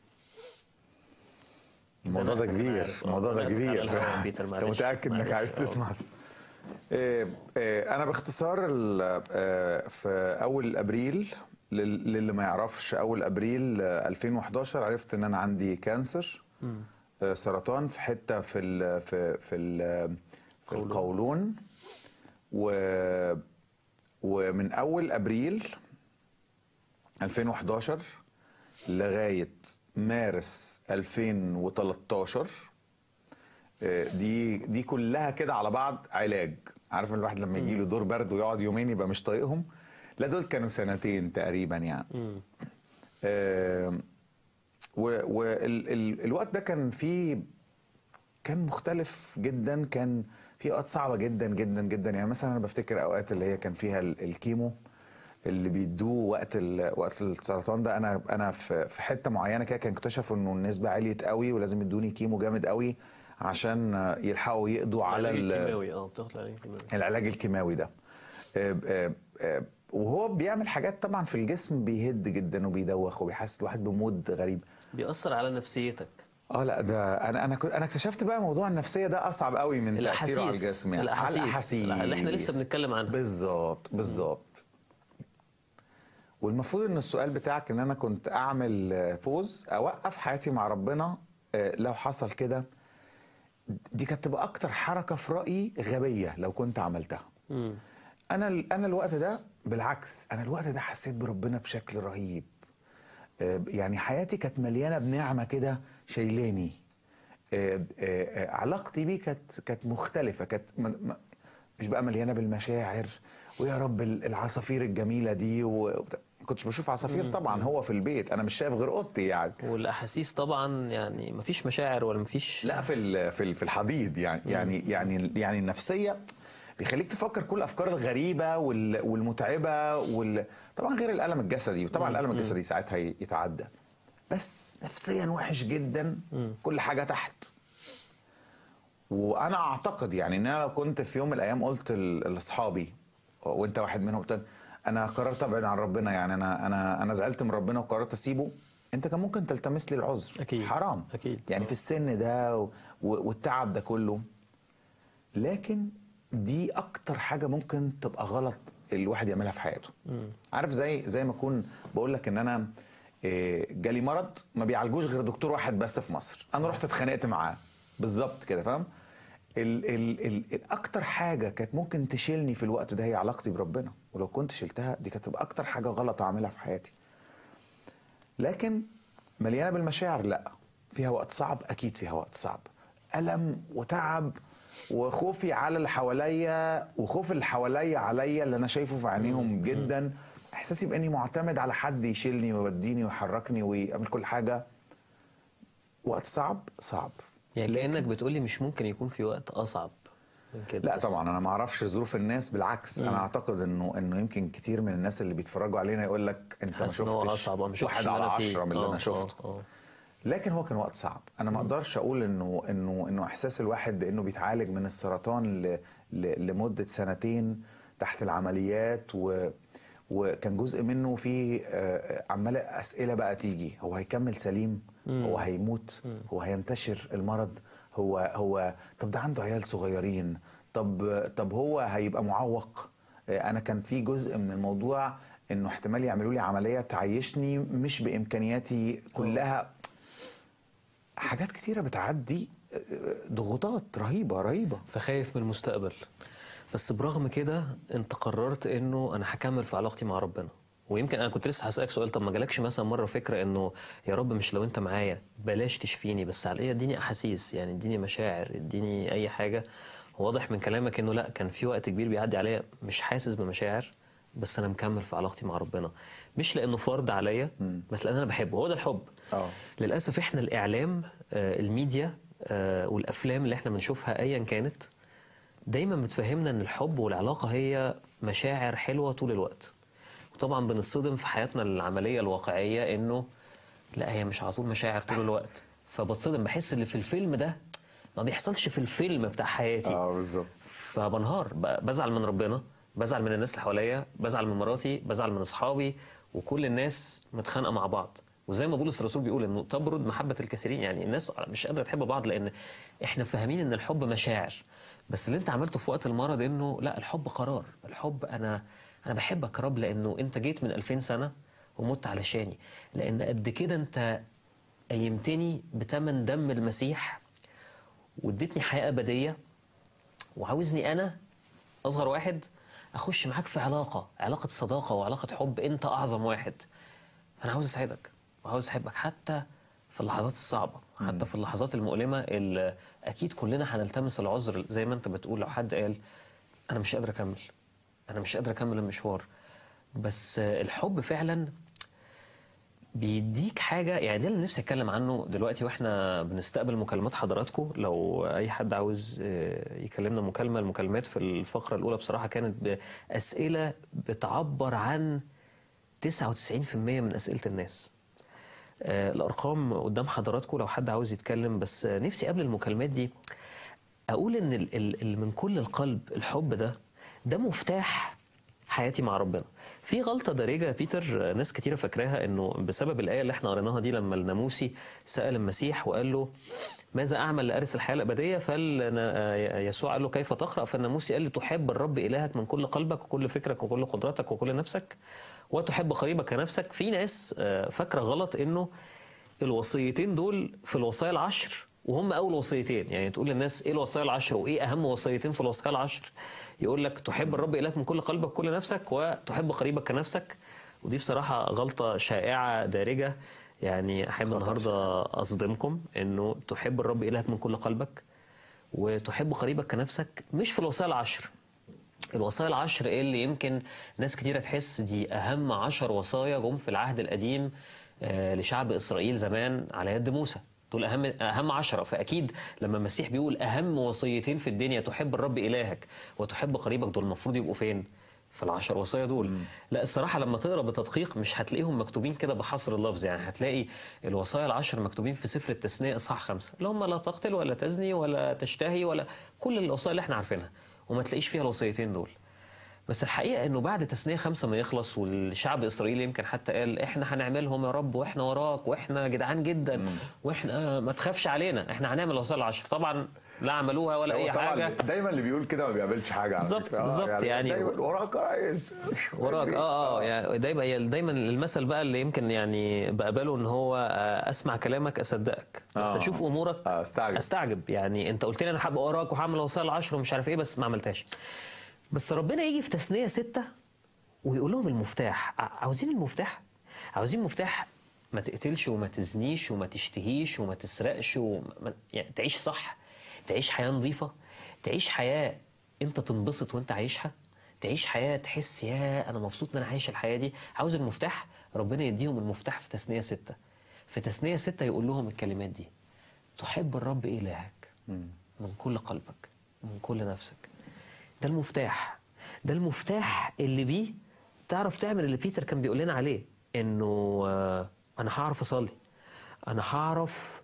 الموضوع ده سمعتك، أنا كبير عارف. آه، الموضوع ده سمعتك على كبير الهواء، بيتر، انت معلش. متاكد انك معلش، عايز آه. تسمع إيه، إيه، انا باختصار ال- آه، في اول ابريل لل- للي ما يعرفش اول ابريل آه، 2011 عرفت ان انا عندي كانسر آه، سرطان في حته في ال في في ال في قولون. القولون و ومن اول ابريل 2011 لغايه مارس 2013 آه، دي دي كلها كده على بعض علاج عارف الواحد لما يجي له دور برد ويقعد يومين يبقى مش طايقهم لا دول كانوا سنتين تقريبا يعني والوقت ده كان فيه كان مختلف جدا كان في اوقات صعبه جدا جدا جدا يعني مثلا انا بفتكر اوقات اللي هي كان فيها ال- الكيمو اللي بيدوه وقت ال- وقت السرطان ده انا انا في في حته معينه كده كان اكتشفوا انه النسبه عليت قوي ولازم يدوني كيمو جامد قوي عشان يلحقوا يقضوا على علاج ال- كيماوي اه بتاخد علاج كيماوي العلاج الكيماوي ده آه، آه، آه، وهو بيعمل حاجات طبعا في الجسم بيهد جدا وبيدوخ وبيحس الواحد بمود غريب بيأثر على نفسيتك اه لا ده انا انا كنت انا اكتشفت بقى موضوع النفسيه ده اصعب قوي من تاثيره على الجسم يعني الأحاسيس على الاحاسيس اللي احنا لسه بنتكلم عنها بالظبط بالظبط والمفروض ان السؤال بتاعك ان انا كنت اعمل آه، بوز اوقف حياتي مع ربنا آه، لو حصل كده دي كانت تبقى اكتر حركه في رايي غبيه لو كنت عملتها مم. انا انا الوقت ده بالعكس انا الوقت ده حسيت بربنا بشكل رهيب آه، يعني حياتي كانت مليانه بنعمه كده شايلاني آه، آه، آه، علاقتي بيه كانت كانت مختلفه كانت م- م- مش بقى مليانه بالمشاعر ويا رب ال- العصافير الجميله دي و... ما كنتش بشوف عصافير طبعا هو في البيت انا مش شايف غير اوضتي يعني والاحاسيس طبعا يعني مفيش مشاعر ولا مفيش لا في ال- في ال- في الحضيض يعني يعني يعني يعني النفسيه بيخليك تفكر كل الافكار الغريبه وال- والمتعبه وال... طبعا غير الالم الجسدي وطبعا الالم الجسدي ساعتها ي- يتعدى بس نفسيا وحش جدا كل حاجه تحت وانا اعتقد يعني ان انا لو كنت في يوم من الايام قلت ل- لاصحابي وانت واحد منهم قلت انا قررت ابعد عن ربنا يعني انا انا انا زعلت من ربنا وقررت اسيبه انت كان ممكن تلتمس لي العذر أكيد. حرام أكيد. يعني في السن ده و- و- والتعب ده كله لكن دي اكتر حاجه ممكن تبقى غلط الواحد يعملها في حياته عارف زي زي ما اكون بقول لك ان انا إيه، جالي مرض ما بيعالجوش غير دكتور واحد بس في مصر انا رحت اتخانقت معاه بالظبط كده فاهم ال ال ال الاكتر حاجه كانت ممكن تشيلني في الوقت ده هي علاقتي بربنا ولو كنت شلتها دي كانت تبقى اكتر حاجه غلط اعملها في حياتي لكن مليانه بالمشاعر لا فيها وقت صعب اكيد فيها وقت صعب الم وتعب وخوفي على اللي حواليا وخوف اللي حواليا عليا اللي انا شايفه في عينيهم جدا احساسي باني معتمد على حد يشيلني ويوديني ويحركني ويعمل كل حاجه وقت صعب صعب يعني كانك بتقولي مش ممكن يكون في وقت اصعب من كده لا بس. طبعا انا ما اعرفش ظروف الناس بالعكس مم. انا اعتقد انه انه يمكن كتير من الناس اللي بيتفرجوا علينا يقول لك انت ما حاسس إن هو شفتش أصعب، أو ما شفتش واحد اللي على أنا فيه. عشرة من اللي آه، انا آه، شفته آه. لكن هو كان وقت صعب انا ما اقدرش اقول انه انه انه احساس الواحد بانه بيتعالج من السرطان ل ل لمده سنتين تحت العمليات و وكان جزء منه في آه، عماله اسئله بقى تيجي هو هيكمل سليم مم. هو هيموت مم. هو هينتشر المرض هو هو طب ده عنده عيال صغيرين طب طب هو هيبقى معوق آه، انا كان في جزء من الموضوع انه احتمال يعملوا لي عمليه تعيشني مش بامكانياتي كلها حاجات كتيره بتعدي آه، ضغوطات رهيبه رهيبه فخايف من المستقبل بس برغم كده انت قررت انه انا هكمل في علاقتي مع ربنا ويمكن انا كنت لسه هسالك سؤال طب ما جالكش مثلا مره فكره انه يا رب مش لو انت معايا بلاش تشفيني بس على الاقل اديني احاسيس يعني اديني مشاعر اديني اي حاجه واضح من كلامك انه لا كان في وقت كبير بيعدي عليا مش حاسس بمشاعر بس انا مكمل في علاقتي مع ربنا مش لانه فرض عليا بس لان انا بحبه هو ده الحب اه للاسف احنا الاعلام آه، الميديا آه، والافلام اللي احنا بنشوفها ايا كانت دايما بتفهمنا ان الحب والعلاقه هي مشاعر حلوه طول الوقت وطبعا بنتصدم في حياتنا العمليه الواقعيه انه لا هي مش على طول مشاعر طول الوقت فبتصدم بحس اللي في الفيلم ده ما بيحصلش في الفيلم بتاع حياتي اه بالظبط فبنهار ب- بزعل من ربنا بزعل من الناس اللي حواليا بزعل من مراتي بزعل من اصحابي وكل الناس متخانقه مع بعض وزي ما بولس الرسول بيقول انه تبرد محبه الكثيرين يعني الناس مش قادره تحب بعض لان احنا فاهمين ان الحب مشاعر بس اللي انت عملته في وقت المرض انه لا الحب قرار الحب انا انا بحبك يا رب لانه انت جيت من 2000 سنه ومت علشاني لان قد كده انت قيمتني بتمن دم المسيح واديتني حياه ابديه وعاوزني انا اصغر واحد اخش معاك في علاقه علاقه صداقه وعلاقه حب انت اعظم واحد انا عاوز اساعدك وعاوز احبك حتى في اللحظات الصعبه حتى في اللحظات المؤلمه اللي اكيد كلنا هنلتمس العذر زي ما انت بتقول لو حد قال انا مش قادر اكمل انا مش قادر اكمل المشوار بس الحب فعلا بيديك حاجه يعني ده اللي نفسي اتكلم عنه دلوقتي واحنا بنستقبل مكالمات حضراتكم لو اي حد عاوز آه، يكلمنا مكالمه المكالمات في الفقره الاولى بصراحه كانت باسئله بتعبر عن 99% من اسئله الناس آه، الارقام قدام حضراتكم لو حد عاوز يتكلم بس آه، نفسي قبل المكالمات دي اقول ان ال- ال- ال- من كل القلب الحب ده ده مفتاح حياتي مع ربنا في غلطة دارجة يا بيتر آه، ناس كتيرة فاكراها انه بسبب الآية اللي احنا قريناها دي لما الناموسي سأل المسيح وقال له ماذا أعمل لأرث الحياة الأبدية فيسوع قال له كيف تقرأ فالناموسي قال له تحب الرب إلهك من كل قلبك وكل فكرك وكل قدرتك وكل نفسك وتحب قريبك كنفسك في ناس آه، فاكرة غلط انه الوصيتين دول في الوصايا العشر وهم اول وصيتين يعني تقول للناس ايه الوصايا العشر وايه اهم وصيتين في الوصايا العشر يقول لك تحب الرب الهك من كل قلبك وكل نفسك وتحب قريبك كنفسك ودي بصراحه غلطه شائعه دارجه يعني احب النهارده اصدمكم انه تحب الرب الهك من كل قلبك وتحب قريبك كنفسك مش في الوصايا العشر الوصايا العشر ايه اللي يمكن ناس كتيرة تحس دي أهم عشر وصايا جم في العهد القديم آه، لشعب إسرائيل زمان على يد موسى دول أهم أهم عشرة فأكيد لما المسيح بيقول أهم وصيتين في الدنيا تحب الرب إلهك وتحب قريبك دول المفروض يبقوا فين؟ في العشر وصايا دول لا الصراحة لما تقرا بتدقيق مش هتلاقيهم مكتوبين كده بحصر اللفظ يعني هتلاقي الوصايا العشر مكتوبين في سفر التثنية إصحاح خمسة اللي هم لا تقتل ولا تزني ولا تشتهي ولا كل الوصايا اللي احنا عارفينها وما تلاقيش فيها الوصيتين دول بس الحقيقه انه بعد تثنيه خمسه ما يخلص والشعب الاسرائيلي يمكن حتى قال احنا هنعملهم يا رب واحنا وراك واحنا جدعان جدا واحنا ما تخافش علينا احنا هنعمل الوصايا العشر طبعا لا عملوها ولا هو اي طبعا حاجه دايما اللي بيقول كده ما بيقابلش حاجه على بالظبط، فكرة. آه، بالظبط، يعني- دايما وراك يا ريس وراك اه اه يعني دايما هي دايما المثل بقى اللي يمكن يعني بقبله ان هو آه، اسمع كلامك اصدقك بس آه. اشوف امورك آه، استعجب. استعجب يعني انت قلت لي انا هبقى وراك وهعمل وصايا العشر ومش عارف ايه بس ما عملتهاش بس ربنا يجي في تثنيه سته ويقول لهم المفتاح ع- عاوزين المفتاح عاوزين مفتاح ما تقتلش وما تزنيش وما تشتهيش وما تسرقش وما يعني تعيش صح تعيش حياه نظيفه تعيش حياه انت تنبسط وانت عايشها تعيش حياه تحس يا انا مبسوط ان انا عايش الحياه دي عاوز المفتاح ربنا يديهم المفتاح في تثنيه سته في تثنيه سته يقول لهم الكلمات دي تحب الرب الهك من كل قلبك من كل نفسك ده المفتاح ده المفتاح اللي بيه تعرف تعمل اللي بيتر كان بيقول لنا عليه انه آه، انا هعرف اصلي انا هعرف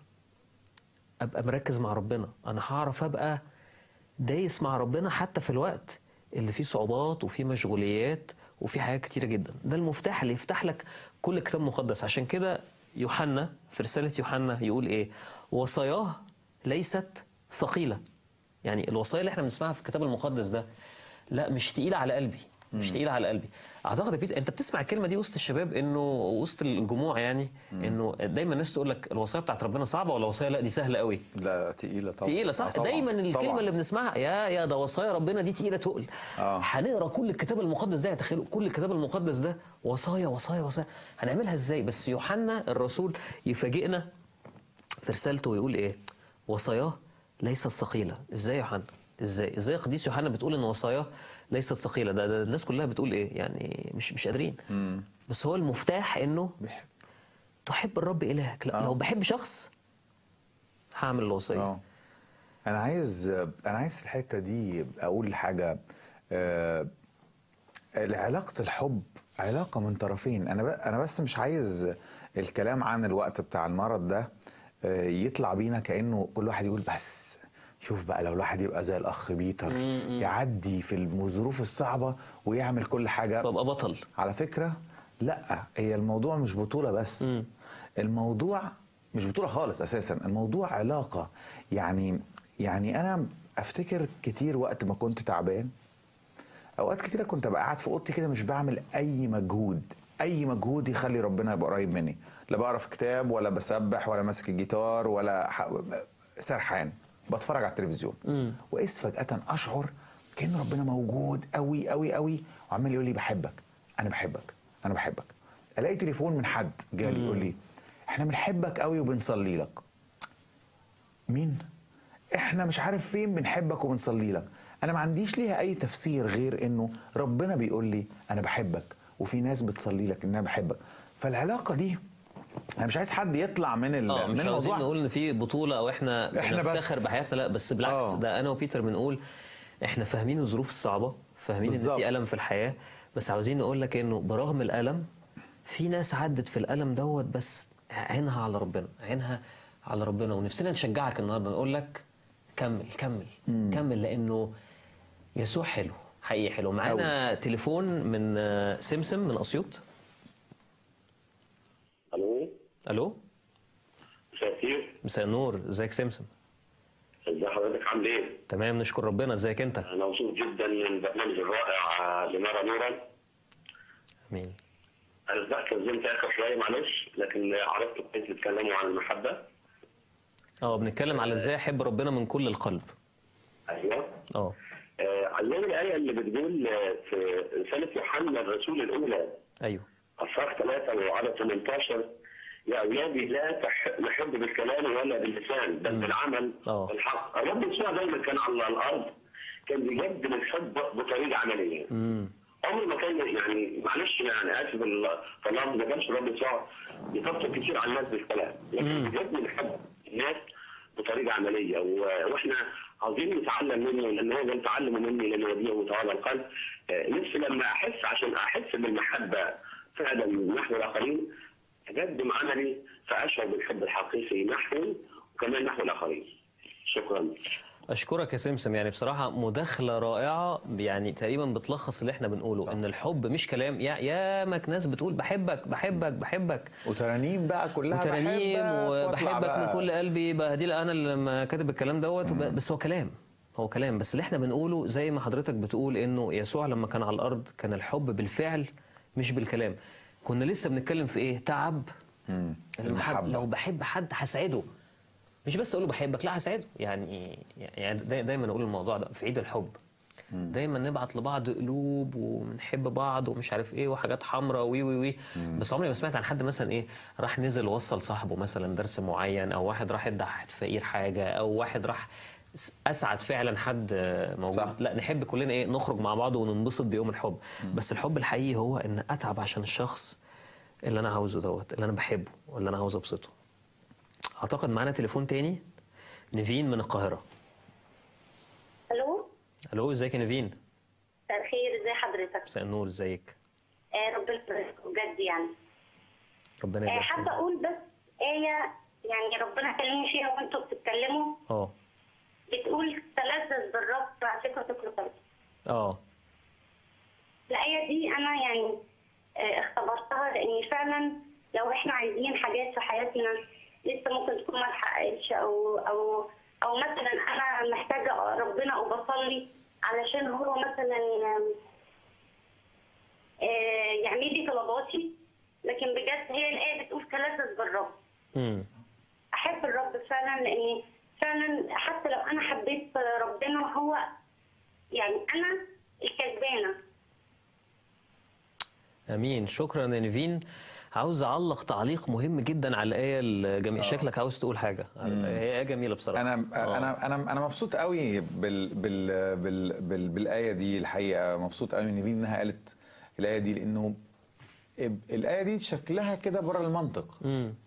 ابقى مركز مع ربنا انا هعرف ابقى دايس مع ربنا حتى في الوقت اللي فيه صعوبات وفيه مشغوليات وفيه حاجات كتيرة جدا ده المفتاح اللي يفتح لك كل كتاب مقدس عشان كده يوحنا في رسالة يوحنا يقول ايه وصاياه ليست ثقيلة يعني الوصايا اللي احنا بنسمعها في الكتاب المقدس ده لا مش تقيلة على قلبي مش تقيلة على قلبي اعتقد يا بيت انت بتسمع الكلمه دي وسط الشباب انه وسط الجموع يعني انه دايما الناس تقول لك الوصايا بتاعت ربنا صعبه ولا وصايا لا دي سهله قوي لا تقيله طبعا تقيله صح آه، طبعاً. دايما الكلمه طبعاً. اللي بنسمعها يا يا ده وصايا ربنا دي تقيله تقل آه. هنقرا كل الكتاب المقدس ده تخيلوا كل الكتاب المقدس ده وصايا وصايا وصايا هنعملها ازاي بس يوحنا الرسول يفاجئنا في رسالته ويقول ايه وصاياه ليست ثقيله ازاي يا يوحنا ازاي ازاي قديس يوحنا بتقول ان وصاياه ليست ثقيله ده, ده الناس كلها بتقول ايه يعني مش مش قادرين بس هو المفتاح انه بيحب تحب الرب الهك لا آه. لو بحب شخص هعمل الوصيه اه انا عايز انا عايز في الحته دي اقول حاجه آه، علاقه الحب علاقه من طرفين انا ب... انا بس مش عايز الكلام عن الوقت بتاع المرض ده آه، يطلع بينا كانه كل واحد يقول بس شوف بقى لو الواحد يبقى زي الاخ بيتر يعدي في الظروف الصعبه ويعمل كل حاجه فابقى بطل على فكرة لا هي الموضوع مش بطولة بس الموضوع مش بطولة خالص أساسا الموضوع علاقة يعني يعني أنا أفتكر كتير وقت ما كنت تعبان أوقات كتيرة كنت أبقى قاعد في أوضتي كده مش بعمل أي مجهود أي مجهود يخلي ربنا يبقى قريب مني لا بقرا في كتاب ولا بسبح ولا ماسك الجيتار ولا ح... سرحان بتفرج على التلفزيون وإذ فجأة أشعر كأن ربنا موجود قوي قوي قوي وعمال يقول لي بحبك أنا بحبك أنا بحبك ألاقي تليفون من حد جالي يقول لي إحنا بنحبك قوي وبنصلي لك مين؟ احنا مش عارف فين بنحبك وبنصلي لك انا ما عنديش ليها اي تفسير غير انه ربنا بيقول لي انا بحبك وفي ناس بتصلي لك انها بحبك فالعلاقه دي انا مش عايز حد يطلع من ال... اه من مش عاوزين الموضوع نقول ان في بطوله او احنا إحنا بنفتخر بس. بحياتنا لا بس بالعكس آه. ده انا وبيتر بنقول احنا فاهمين الظروف الصعبه فاهمين ان بالظبط. في الم في الحياه بس عاوزين نقول لك انه برغم الالم في ناس عدت في الالم دوت بس عينها على ربنا عينها على ربنا ونفسنا نشجعك النهارده نقول لك كمل كمل كمل لانه يسوع حلو حقيقي حلو معانا تليفون من آه، سمسم من اسيوط الو الو مساء الخير مساء النور ازيك سمسم ازي حضرتك عامل ايه؟ تمام نشكر ربنا ازيك انت انا مبسوط جدا من البرنامج الرائع آه، لنرى نورا امين انا سبقت نزلت اخر شويه معلش لكن عرفت كويس بيتكلموا عن المحبه اه بنتكلم على ازاي احب ربنا من كل القلب ايوه اه آه، علمني الايه اللي بتقول آه، في رساله يوحنا الرسول الاولى ايوه اصحاح 3 وعدد 18 يا اولادي لا تح- نحب بالكلام ولا باللسان بل بالعمل اه والحق الرب يسوع دايما كان على الارض كان بيقدم الحب بطريقه عمليه امم عمر ما كان يعني معلش يعني اسف ال- في اللفظ ما كانش الرب يسوع بيطبطب كتير على الناس بالكلام لكن بجد بيحب الناس بطريقه عمليه و- واحنا عاوزين نتعلم منه لان هو قال تعلموا مني لان وديه وتعالى القلب آه، نفسي لما احس عشان احس بالمحبه فعلا نحو الاخرين اقدم عملي فاشعر بالحب الحقيقي نحوي وكمان نحو الاخرين شكرا اشكرك يا سمسم يعني بصراحه مداخله رائعه يعني تقريبا بتلخص اللي احنا بنقوله صح. ان الحب مش كلام يا يامك ناس بتقول بحبك بحبك بحبك وترانيم بقى كلها وترانيم بحبك واطلع وبحبك بقى. من كل قلبي بهديل انا اللي لما كاتب الكلام دوت وب- بس هو كلام هو كلام بس اللي احنا بنقوله زي ما حضرتك بتقول انه يسوع لما كان على الارض كان الحب بالفعل مش بالكلام كنا لسه بنتكلم في ايه تعب المحبة. لو بحب حد هسعده مش بس اقول له بحبك لا هسعده يعني يعني داي- دايما اقول الموضوع ده في عيد الحب دايما نبعت لبعض قلوب ونحب بعض ومش عارف ايه وحاجات حمراء وي وي وي بس عمري ما سمعت عن حد مثلا ايه راح نزل وصل صاحبه مثلا درس معين او واحد راح ادى حد فقير حاجه او واحد راح س- اسعد فعلا حد آه، موجود صح. لا نحب كلنا ايه نخرج مع بعض وننبسط بيوم الحب بس الحب الحقيقي هو ان اتعب عشان الشخص اللي انا عاوزه دوت اللي انا بحبه واللي انا عاوز ابسطه اعتقد معانا تليفون تاني نيفين من القاهره الو الو ازيك يا نيفين مساء الخير ازي حضرتك مساء النور ازيك آه ربنا يبارك بجد يعني ربنا آه يبارك حابه فيك. اقول بس ايه يعني ربنا كلمني فيها وانتوا بتتكلموا اه بتقول تلذذ بالرب ثقتك لقلبك اه الآية دي أنا يعني آه، اختبرتها لأن فعلا لو إحنا عايزين حاجات في حياتنا لسه ممكن تكون ما اتحققتش أو أو أو مثلا أنا محتاجة ربنا وبصلي علشان هو مثلا آم، آه، يعمل لي طلباتي لكن بجد هي الآية بتقول تلذذ بالرب امم أحب الرب فعلا لأن فعلا حتى لو أنا حبيت ربنا هو يعني أنا الكسبانة امين شكرا يا نيفين عاوز اعلق تعليق مهم جدا على الايه الجميله شكلك عاوز تقول حاجه على الآية. هي ايه جميله بصراحه انا انا انا انا مبسوط قوي بال بال بال بال بالايه دي الحقيقه مبسوط قوي ان نيفين انها قالت الايه دي لانه الايه دي شكلها كده بره المنطق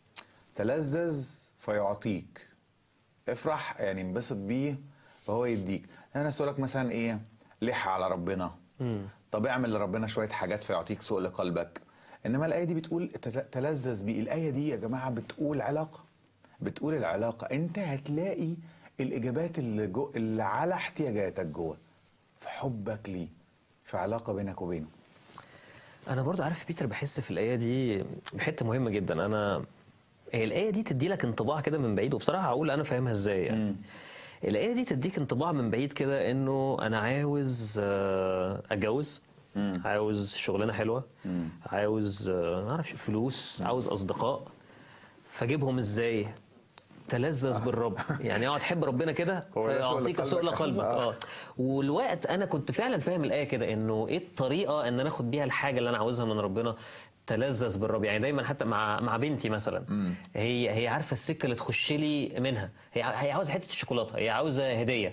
تلذذ فيعطيك افرح يعني انبسط بيه فهو يديك انا ناس لك مثلا ايه لح على ربنا طب اعمل لربنا شويه حاجات فيعطيك سوء لقلبك انما الايه دي بتقول تت- تلذذ بيه الايه دي يا جماعه بتقول علاقه بتقول العلاقه انت هتلاقي الاجابات اللي, جو اللي على احتياجاتك جوه في حبك ليه في علاقه بينك وبينه انا برضو عارف بيتر بحس في الايه دي بحته مهمه جدا انا هي الايه دي تدي لك انطباع كده من بعيد وبصراحه هقول انا فاهمها ازاي يعني الايه دي تديك انطباع من بعيد كده انه انا عاوز آه، اتجوز عاوز شغلانه حلوه عاوز آه، ما اعرفش فلوس عاوز اصدقاء فاجيبهم ازاي تلذذ بالرب يعني اقعد تحب ربنا كده هو ده سوء فيعطيك لقلبك سوء أساساً. لقلبك آه. اه والوقت انا كنت فعلا فاهم الايه كده انه ايه الطريقه ان انا اخد بيها الحاجه اللي انا عاوزها من ربنا تلذذ بالرب يعني دايما حتى مع مع بنتي مثلا هي هي عارفه السكه اللي تخش لي منها هي هي عاوزه حته الشوكولاته هي عاوزه هديه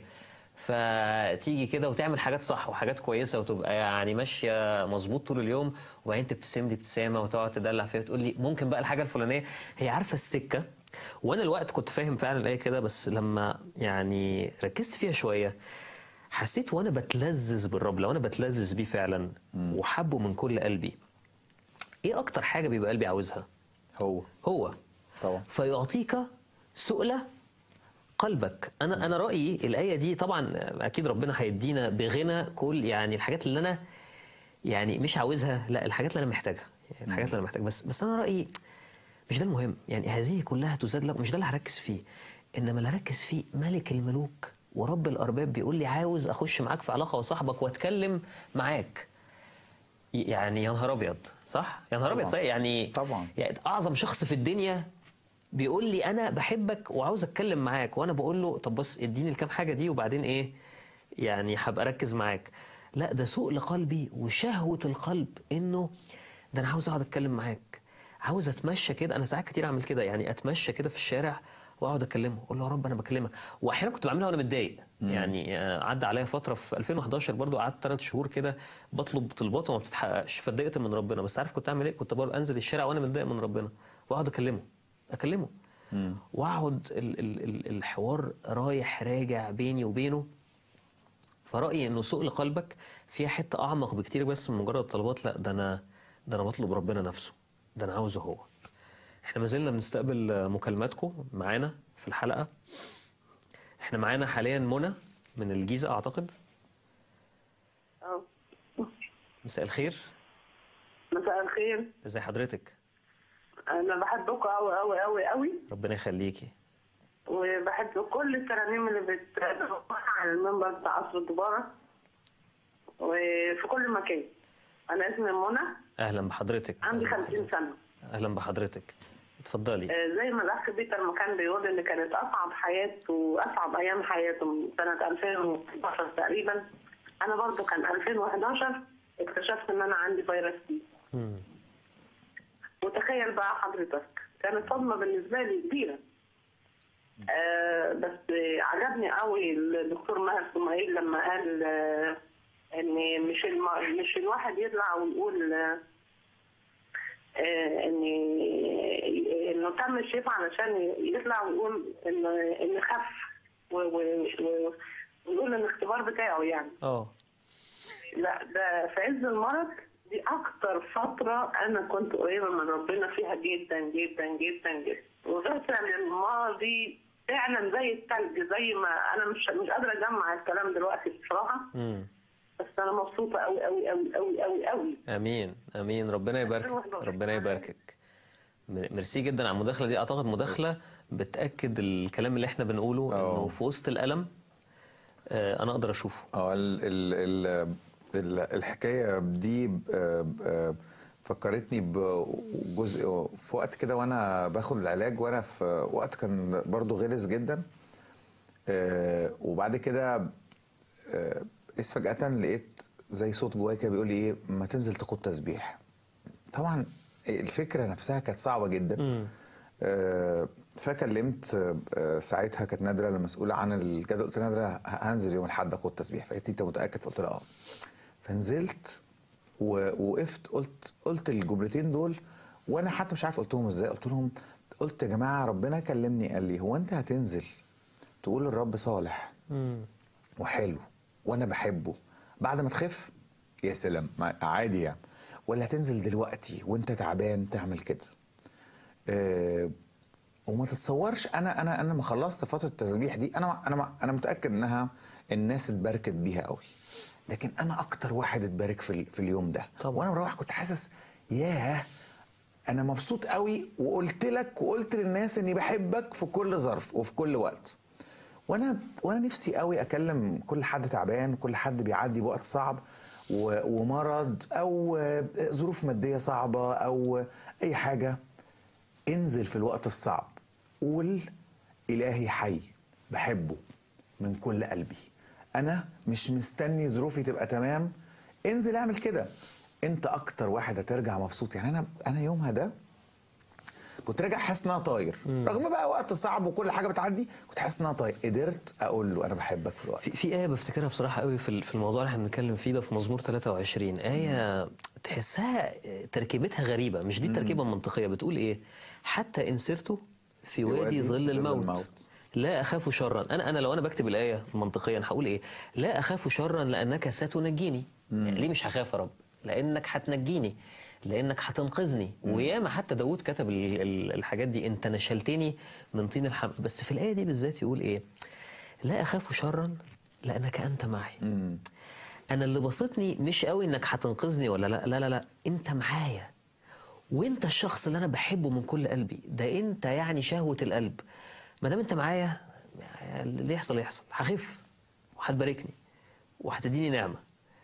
فتيجي كده وتعمل حاجات صح وحاجات كويسه وتبقى يعني ماشيه مظبوط طول اليوم وبعدين تبتسم لي ابتسامه وتقعد تدلع فيها وتقول لي ممكن بقى الحاجه الفلانيه هي عارفه السكه وانا الوقت كنت فاهم فعلا الايه كده بس لما يعني ركزت فيها شويه حسيت وانا بتلذذ بالرب لو انا بتلذذ بيه فعلا وحبه من كل قلبي ايه اكتر حاجه بيبقى قلبي عاوزها هو هو طبعا فيعطيك سؤل قلبك انا انا رايي الايه دي طبعا اكيد ربنا هيدينا بغنى كل يعني الحاجات اللي انا يعني مش عاوزها لا الحاجات اللي انا محتاجها يعني الحاجات اللي انا محتاجها بس بس انا رايي مش ده المهم يعني هذه كلها تزاد لك مش ده اللي هركز فيه انما اللي هركز فيه ملك الملوك ورب الارباب بيقول لي عاوز اخش معاك في علاقه وصاحبك واتكلم معاك يعني يا نهار ابيض صح يا نهار ابيض طبعاً. صحيح يعني طبعا يعني اعظم شخص في الدنيا بيقول لي انا بحبك وعاوز اتكلم معاك وانا بقول له طب بص اديني الكام حاجه دي وبعدين ايه يعني هبقى اركز معاك لا ده سوء لقلبي وشهوه القلب انه ده انا عاوز اقعد اتكلم معاك عاوز اتمشى كده انا ساعات كتير اعمل كده يعني اتمشى كده في الشارع واقعد اكلمه اقول له يا رب انا بكلمك واحيانا كنت بعملها وانا متضايق يعني آه، عدى عليا فتره في 2011 برضو قعدت ثلاث شهور كده بطلب طلبات وما بتتحققش فاتضايقت من ربنا بس عارف كنت اعمل ايه كنت برضو انزل الشارع وانا متضايق من ربنا واقعد اكلمه اكلمه واقعد ال ال ال الحوار رايح راجع بيني وبينه فرأيي انه سوء لقلبك فيها حته اعمق بكتير بس من مجرد طلبات لا ده انا ده انا بطلب ربنا نفسه ده انا عاوزه هو احنا ما زلنا بنستقبل مكالماتكم معانا في الحلقه احنا معانا حاليا منى من الجيزه اعتقد اه مساء الخير مساء الخير ازي حضرتك انا بحبكم قوي قوي قوي قوي ربنا يخليكي وبحب كل الترانيم اللي بتقدموها على المنبر بتاع عصر الدبارة وفي كل مكان انا اسمي منى اهلا بحضرتك عندي 50 سنه اهلا بحضرتك اتفضلي آه، زي ما الاخ بيتر ما كان بيقول ان كانت اصعب حياته واصعب ايام حياته من سنه 2011 تقريبا انا برضو كان 2011 اكتشفت ان انا عندي فيروس سي مم. وتخيل بقى حضرتك كانت صدمه بالنسبه لي كبيره آه بس آه، عجبني قوي الدكتور ماهر اسماعيل لما قال آه ان مش الم... مش الواحد يطلع ويقول آه آه، ان انه تم الشفاء علشان يطلع ويقول ان ان خف و- و- و- ويقول الاختبار بتاعه يعني اه لا ده في عز المرض دي اكتر فتره انا كنت قريبه من ربنا فيها جدا جدا جدا جدا وغسل الماضي فعلا زي الثلج زي ما انا مش مش قادره اجمع الكلام دلوقتي بصراحه مم. بس انا مبسوطه قوي قوي قوي قوي قوي قوي امين امين ربنا يباركك ربنا يباركك م- ميرسي جدا على المداخله دي اعتقد مداخله بتاكد الكلام اللي احنا بنقوله انه في وسط الالم آه، انا اقدر اشوفه اه ال ال ال ال الحكايه دي آه، آه، فكرتني بجزء في وقت كده وانا باخد العلاج وانا في وقت كان برضو غلس جدا آه، وبعد كده آه، إذ فجأة لقيت زي صوت جوايا كده بيقول لي ايه ما تنزل تقود تسبيح طبعا الفكره نفسها كانت صعبه جدا آه، فكلمت آه، ساعتها كانت نادره المسؤوله عن الجدول قلت لها نادره هنزل يوم الاحد اخد تسبيح فقالت لي انت متاكد فقلت لها اه فنزلت ووقفت قلت قلت الجملتين دول وانا حتى مش عارف قلتهم ازاي قلت لهم قلت يا جماعه ربنا كلمني قال لي هو انت هتنزل تقول الرب صالح وحلو وانا بحبه بعد ما تخف يا سلام ما- عادي يعني ولا هتنزل دلوقتي وانت تعبان تعمل كده آه وما تتصورش انا انا انا ما خلصت فتره التسبيح دي انا انا انا متاكد انها الناس اتباركت بيها قوي لكن انا اكتر واحد اتبارك في ال- في اليوم ده طبعا. وانا مروح كنت حاسس ياه انا مبسوط قوي وقلت لك وقلت للناس اني بحبك في كل ظرف وفي كل وقت وانا وانا نفسي قوي اكلم كل حد تعبان كل حد بيعدي بوقت صعب و- ومرض او ظروف ماديه صعبه او اي حاجه انزل في الوقت الصعب قول الهي حي بحبه من كل قلبي انا مش مستني ظروفي تبقى تمام انزل اعمل كده انت اكتر واحد هترجع مبسوط يعني انا انا يومها ده كنت راجع حاسس ان انا طاير رغم بقى وقت صعب وكل حاجه بتعدي كنت حاسس ان انا طاير قدرت اقول له انا بحبك في الوقت في, في آية بفتكرها بصراحة قوي في ال- في الموضوع اللي احنا بنتكلم فيه ده في مزمور 23 آية تحسها تركيبتها غريبة مش دي التركيبة المنطقية بتقول إيه حتى إن سرت في وادي ظل الموت لا أخاف شرا أنا أنا لو أنا بكتب الآية منطقيا هقول إيه لا أخاف شرا لأنك ستنجيني يعني ليه مش هخاف يا رب لأنك هتنجيني لانك هتنقذني وياما حتى داود كتب ال- ال- الحاجات دي انت نشلتني من طين الحم بس في الايه دي بالذات يقول ايه لا اخاف شرا لانك انت معي انا اللي بسطني مش قوي انك هتنقذني ولا لا لا لا لا انت معايا وانت الشخص اللي انا بحبه من كل قلبي ده انت يعني شهوه القلب ما دام انت معايا اللي يحصل يحصل هخف وهتباركني وهتديني نعمه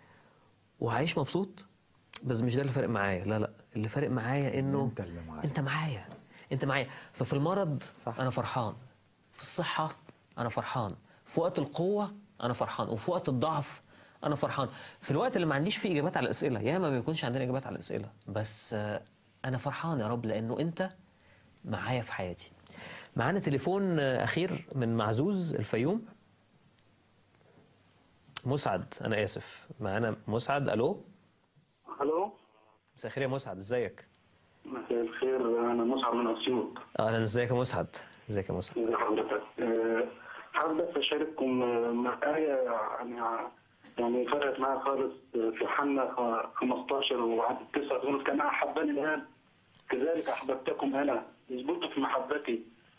وهعيش مبسوط بس مش ده اللي فارق معايا لا لا اللي فارق معايا انه انت اللي معايا انت معايا انت معايا ففي المرض صح. انا فرحان في الصحه انا فرحان في وقت القوه انا فرحان وفي وقت الضعف انا فرحان في الوقت اللي ما عنديش فيه اجابات على الاسئله يا ما بيكونش عندنا اجابات على الاسئله بس آه، انا فرحان يا رب لانه انت معايا في حياتي معانا تليفون آه، اخير من معزوز الفيوم مسعد انا اسف معانا مسعد الو الو مساء الخير يا مسعد ازيك مساء الخير انا مسعد من اسيوط اهلا ازيك يا مسعد ازيك يا مسعد ازي حضرتك آه، حابب بس اشارككم آه، مع ايه يعني يعني فرقت معايا خالص آه، في حنا خ- 15 وعدد 9 تقول كما احبني الان كذلك احببتكم انا اثبتوا في محبتي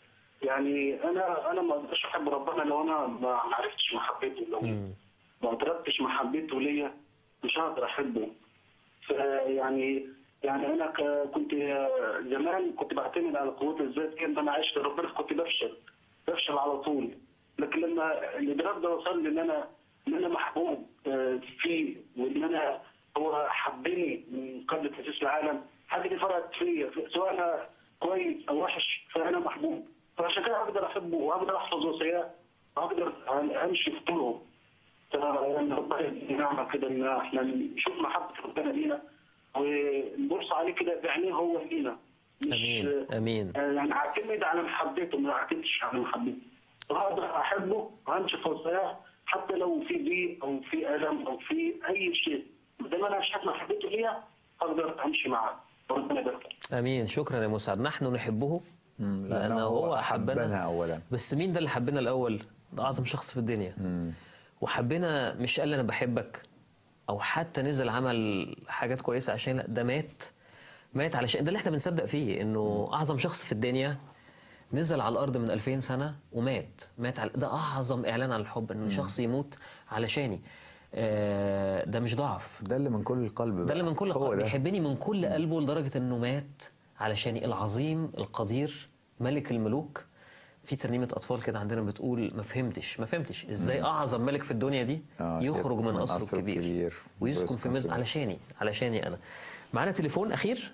يعني انا انا ما اقدرش احب ربنا لو انا ما ما عرفتش محبته لو ما ادركتش محبته ليا مش هقدر احبه فيعني يعني انا ك- كنت زمان كنت بعتمد على قوة الذات كده ان انا عشت ربنا كنت بفشل بفشل على طول لكن لما الادراك ده وصل لي ان انا ان انا محبوب آه، فيه وان انا هو حبني من قبل تاسيس العالم حاجه دي فرقت فيا سواء انا كويس او وحش فانا محبوب فعشان كده اقدر احبه واقدر احفظ وصاياه واقدر امشي في طرقه فيعني ربنا يدينا نعمه كده ان احنا نشوف محبه ربنا لينا ونبص عليه كده بعينيه هو لينا امين امين آه، يعني اعتمد على محبته ما اعتمدش على محبته وهقدر احبه وامشي في وصاياه حتى لو في ضيق او في الم او في اي شيء ما دام انا شايف محبته ليا اقدر امشي معاه ربنا يبارك امين شكرا يا مسعد نحن نحبه لانه هو احبنا اولا بس مين ده اللي حبنا الاول ده اعظم شخص في الدنيا وحبنا مش قال انا بحبك او حتى نزل عمل حاجات كويسه عشان لا ده مات مات علشان ده اللي احنا بنصدق فيه انه اعظم شخص في الدنيا نزل على الارض من 2000 سنه ومات مات على ده اعظم اعلان عن الحب ان شخص يموت علشاني آه، ده مش ضعف ده اللي من كل القلب ده اللي من كل هو قلب ده. بيحبني من كل قلبه لدرجه انه مات علشاني العظيم القدير ملك الملوك في ترنيمه اطفال كده عندنا بتقول ما فهمتش ما فهمتش ازاي مم. اعظم ملك في الدنيا دي آه، يخرج من من قصره قصره الكبير, الكبير ويسكن في مز علشاني علشاني انا معانا تليفون اخير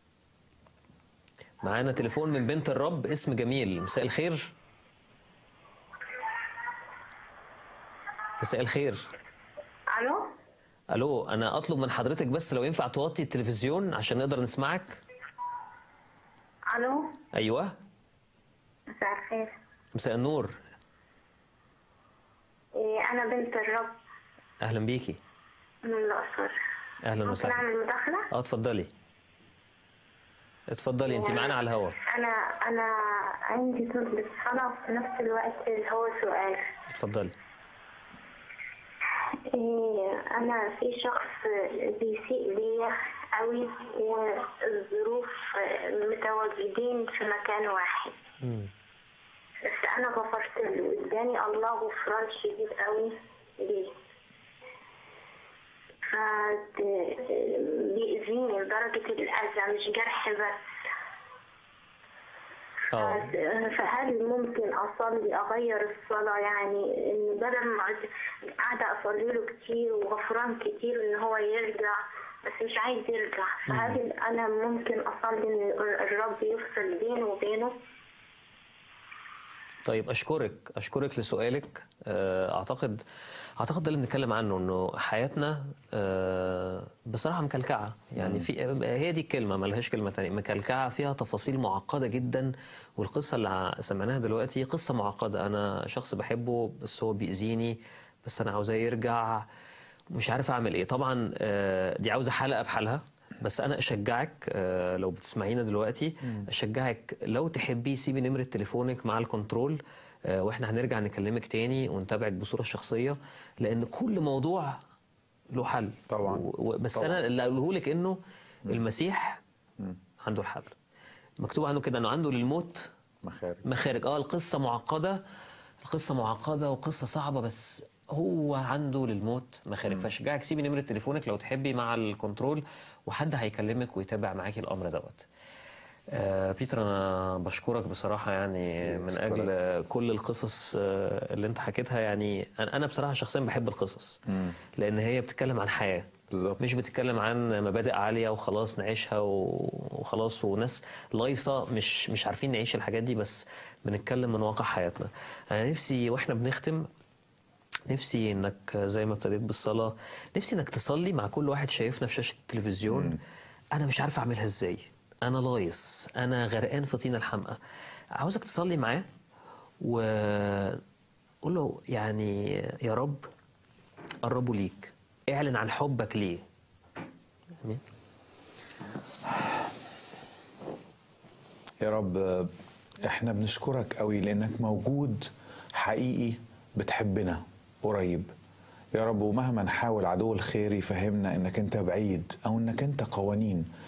معانا تليفون من بنت الرب اسم جميل مساء الخير مساء الخير الو الو انا اطلب من حضرتك بس لو ينفع توطي التلفزيون عشان نقدر نسمعك الو ايوه مساء الخير مساء النور إيه، انا بنت الرب اهلا بيكي من الاقصر اهلا ممكن وسهلا اعمل مداخله اه اتفضلي اتفضلي انت معانا على الهوا انا انا عندي طلب صلاه وفي نفس الوقت اللي هو سؤال اتفضلي إيه، انا في شخص بيسيء ليا قوي والظروف متواجدين في مكان واحد بس انا غفرت له واداني الله غفران شديد قوي ليه ف بيأذيني لدرجة الأذى مش جرح بس اه فهل ممكن أصلي أغير الصلاة يعني إن بدل ما أقعد- قاعدة أصلي له كتير وغفران كتير إن هو يرجع بس مش عايز يرجع فهل أنا ممكن أصلي إن الرب يفصل بينه وبينه؟ طيب اشكرك اشكرك لسؤالك آه، اعتقد اعتقد ده اللي بنتكلم عنه انه حياتنا آه، بصراحه مكلكعه يعني في هي دي الكلمه ما لهاش كلمه تانية مكلكعه فيها تفاصيل معقده جدا والقصه اللي ع- سمعناها دلوقتي قصه معقده انا شخص بحبه بس هو بيأذيني بس انا عاوزاه يرجع مش عارف اعمل ايه طبعا آه، دي عاوزه حلقه بحالها بس انا اشجعك آه، لو بتسمعينا دلوقتي اشجعك لو تحبي سيبي نمره تليفونك مع الكنترول آه، واحنا هنرجع نكلمك تاني ونتابعك بصوره شخصيه لان كل موضوع له حل طبعا بس طبعاً. انا اللي اقوله لك انه المسيح عنده الحل مكتوب عنه كده انه عنده للموت مخارج مخارج اه القصه معقده القصه معقده وقصه صعبه بس هو عنده للموت مخارج فاشجعك سيبي نمره تليفونك لو تحبي مع الكنترول وحد هيكلمك ويتابع معاكي الامر دوت آه بيتر انا بشكرك بصراحه يعني من اجل كل القصص آه اللي انت حكيتها يعني انا أنا بصراحه شخصيا بحب القصص لان هي بتتكلم عن حياه بالظبط مش بتتكلم عن مبادئ عاليه وخلاص نعيشها و- وخلاص وناس لايصه مش مش عارفين نعيش الحاجات دي بس بنتكلم من واقع حياتنا انا نفسي واحنا بنختم نفسي انك زي ما ابتديت بالصلاه نفسي انك تصلي مع كل واحد شايفنا في شاشه التلفزيون انا مش عارف اعملها ازاي انا لايص انا غرقان في طين الحمقى عاوزك تصلي معاه وقول له يعني يا رب قربوا ليك اعلن عن حبك ليه امين يا رب احنا بنشكرك قوي لانك موجود حقيقي بتحبنا قريب يا رب ومهما نحاول عدو الخير يفهمنا انك انت بعيد او انك انت قوانين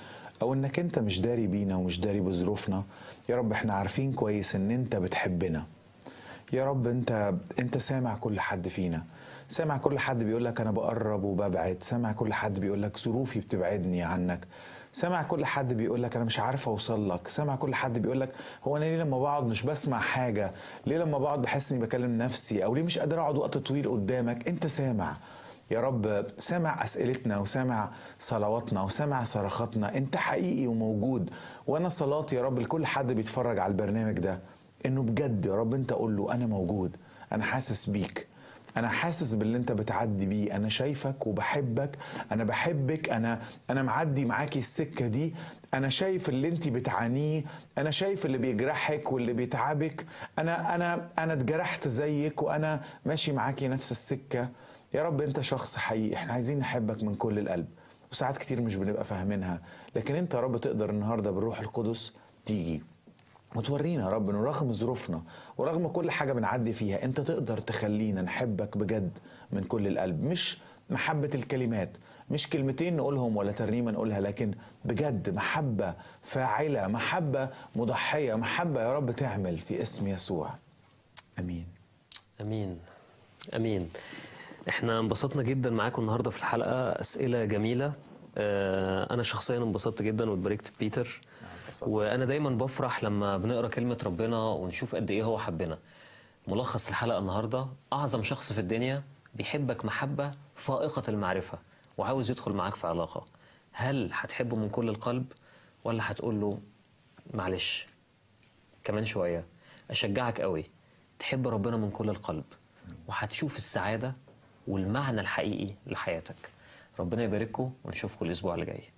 او انك انت مش داري بينا ومش داري بظروفنا يا رب احنا عارفين كويس ان انت بتحبنا يا رب انت انت سامع كل حد فينا سامع كل حد بيقول لك انا بقرب وببعد سامع كل حد بيقول لك ظروفي بتبعدني عنك سامع كل حد بيقول لك انا مش عارف اوصل لك سامع كل حد بيقول لك هو انا ليه لما بقعد مش بسمع حاجه ليه لما بقعد بحس اني بكلم نفسي او ليه مش قادر اقعد وقت طويل قدامك انت سامع يا رب سامع اسئلتنا وسامع صلواتنا وسامع صرخاتنا انت حقيقي وموجود وانا صلاتي يا رب لكل حد بيتفرج على البرنامج ده انه بجد يا رب انت قول له انا موجود انا حاسس بيك انا حاسس باللي انت بتعدي بيه انا شايفك وبحبك انا بحبك انا انا معدي معاكي السكه دي انا شايف اللي انت بتعانيه انا شايف اللي بيجرحك واللي بيتعبك انا انا انا اتجرحت زيك وانا ماشي معاكي نفس السكه يا رب انت شخص حقيقي احنا عايزين نحبك من كل القلب وساعات كتير مش بنبقى فاهمينها لكن انت يا رب تقدر النهارده بالروح القدس تيجي وتورينا يا رب انه رغم ظروفنا ورغم كل حاجه بنعدي فيها انت تقدر تخلينا نحبك بجد من كل القلب مش محبه الكلمات مش كلمتين نقولهم ولا ترنيمه نقولها لكن بجد محبه فاعله محبه مضحيه محبه يا رب تعمل في اسم يسوع امين امين امين احنا انبسطنا جدا معاكم النهارده في الحلقه اسئله جميله آه، انا شخصيا انبسطت جدا واتباركت بيتر وانا دايما بفرح لما بنقرا كلمه ربنا ونشوف قد ايه هو حبنا ملخص الحلقه النهارده اعظم شخص في الدنيا بيحبك محبه فائقه المعرفه وعاوز يدخل معاك في علاقه هل هتحبه من كل القلب ولا هتقول له معلش كمان شويه اشجعك قوي تحب ربنا من كل القلب وهتشوف السعاده والمعنى الحقيقي لحياتك ربنا يبارككم ونشوفكم الاسبوع اللي جاي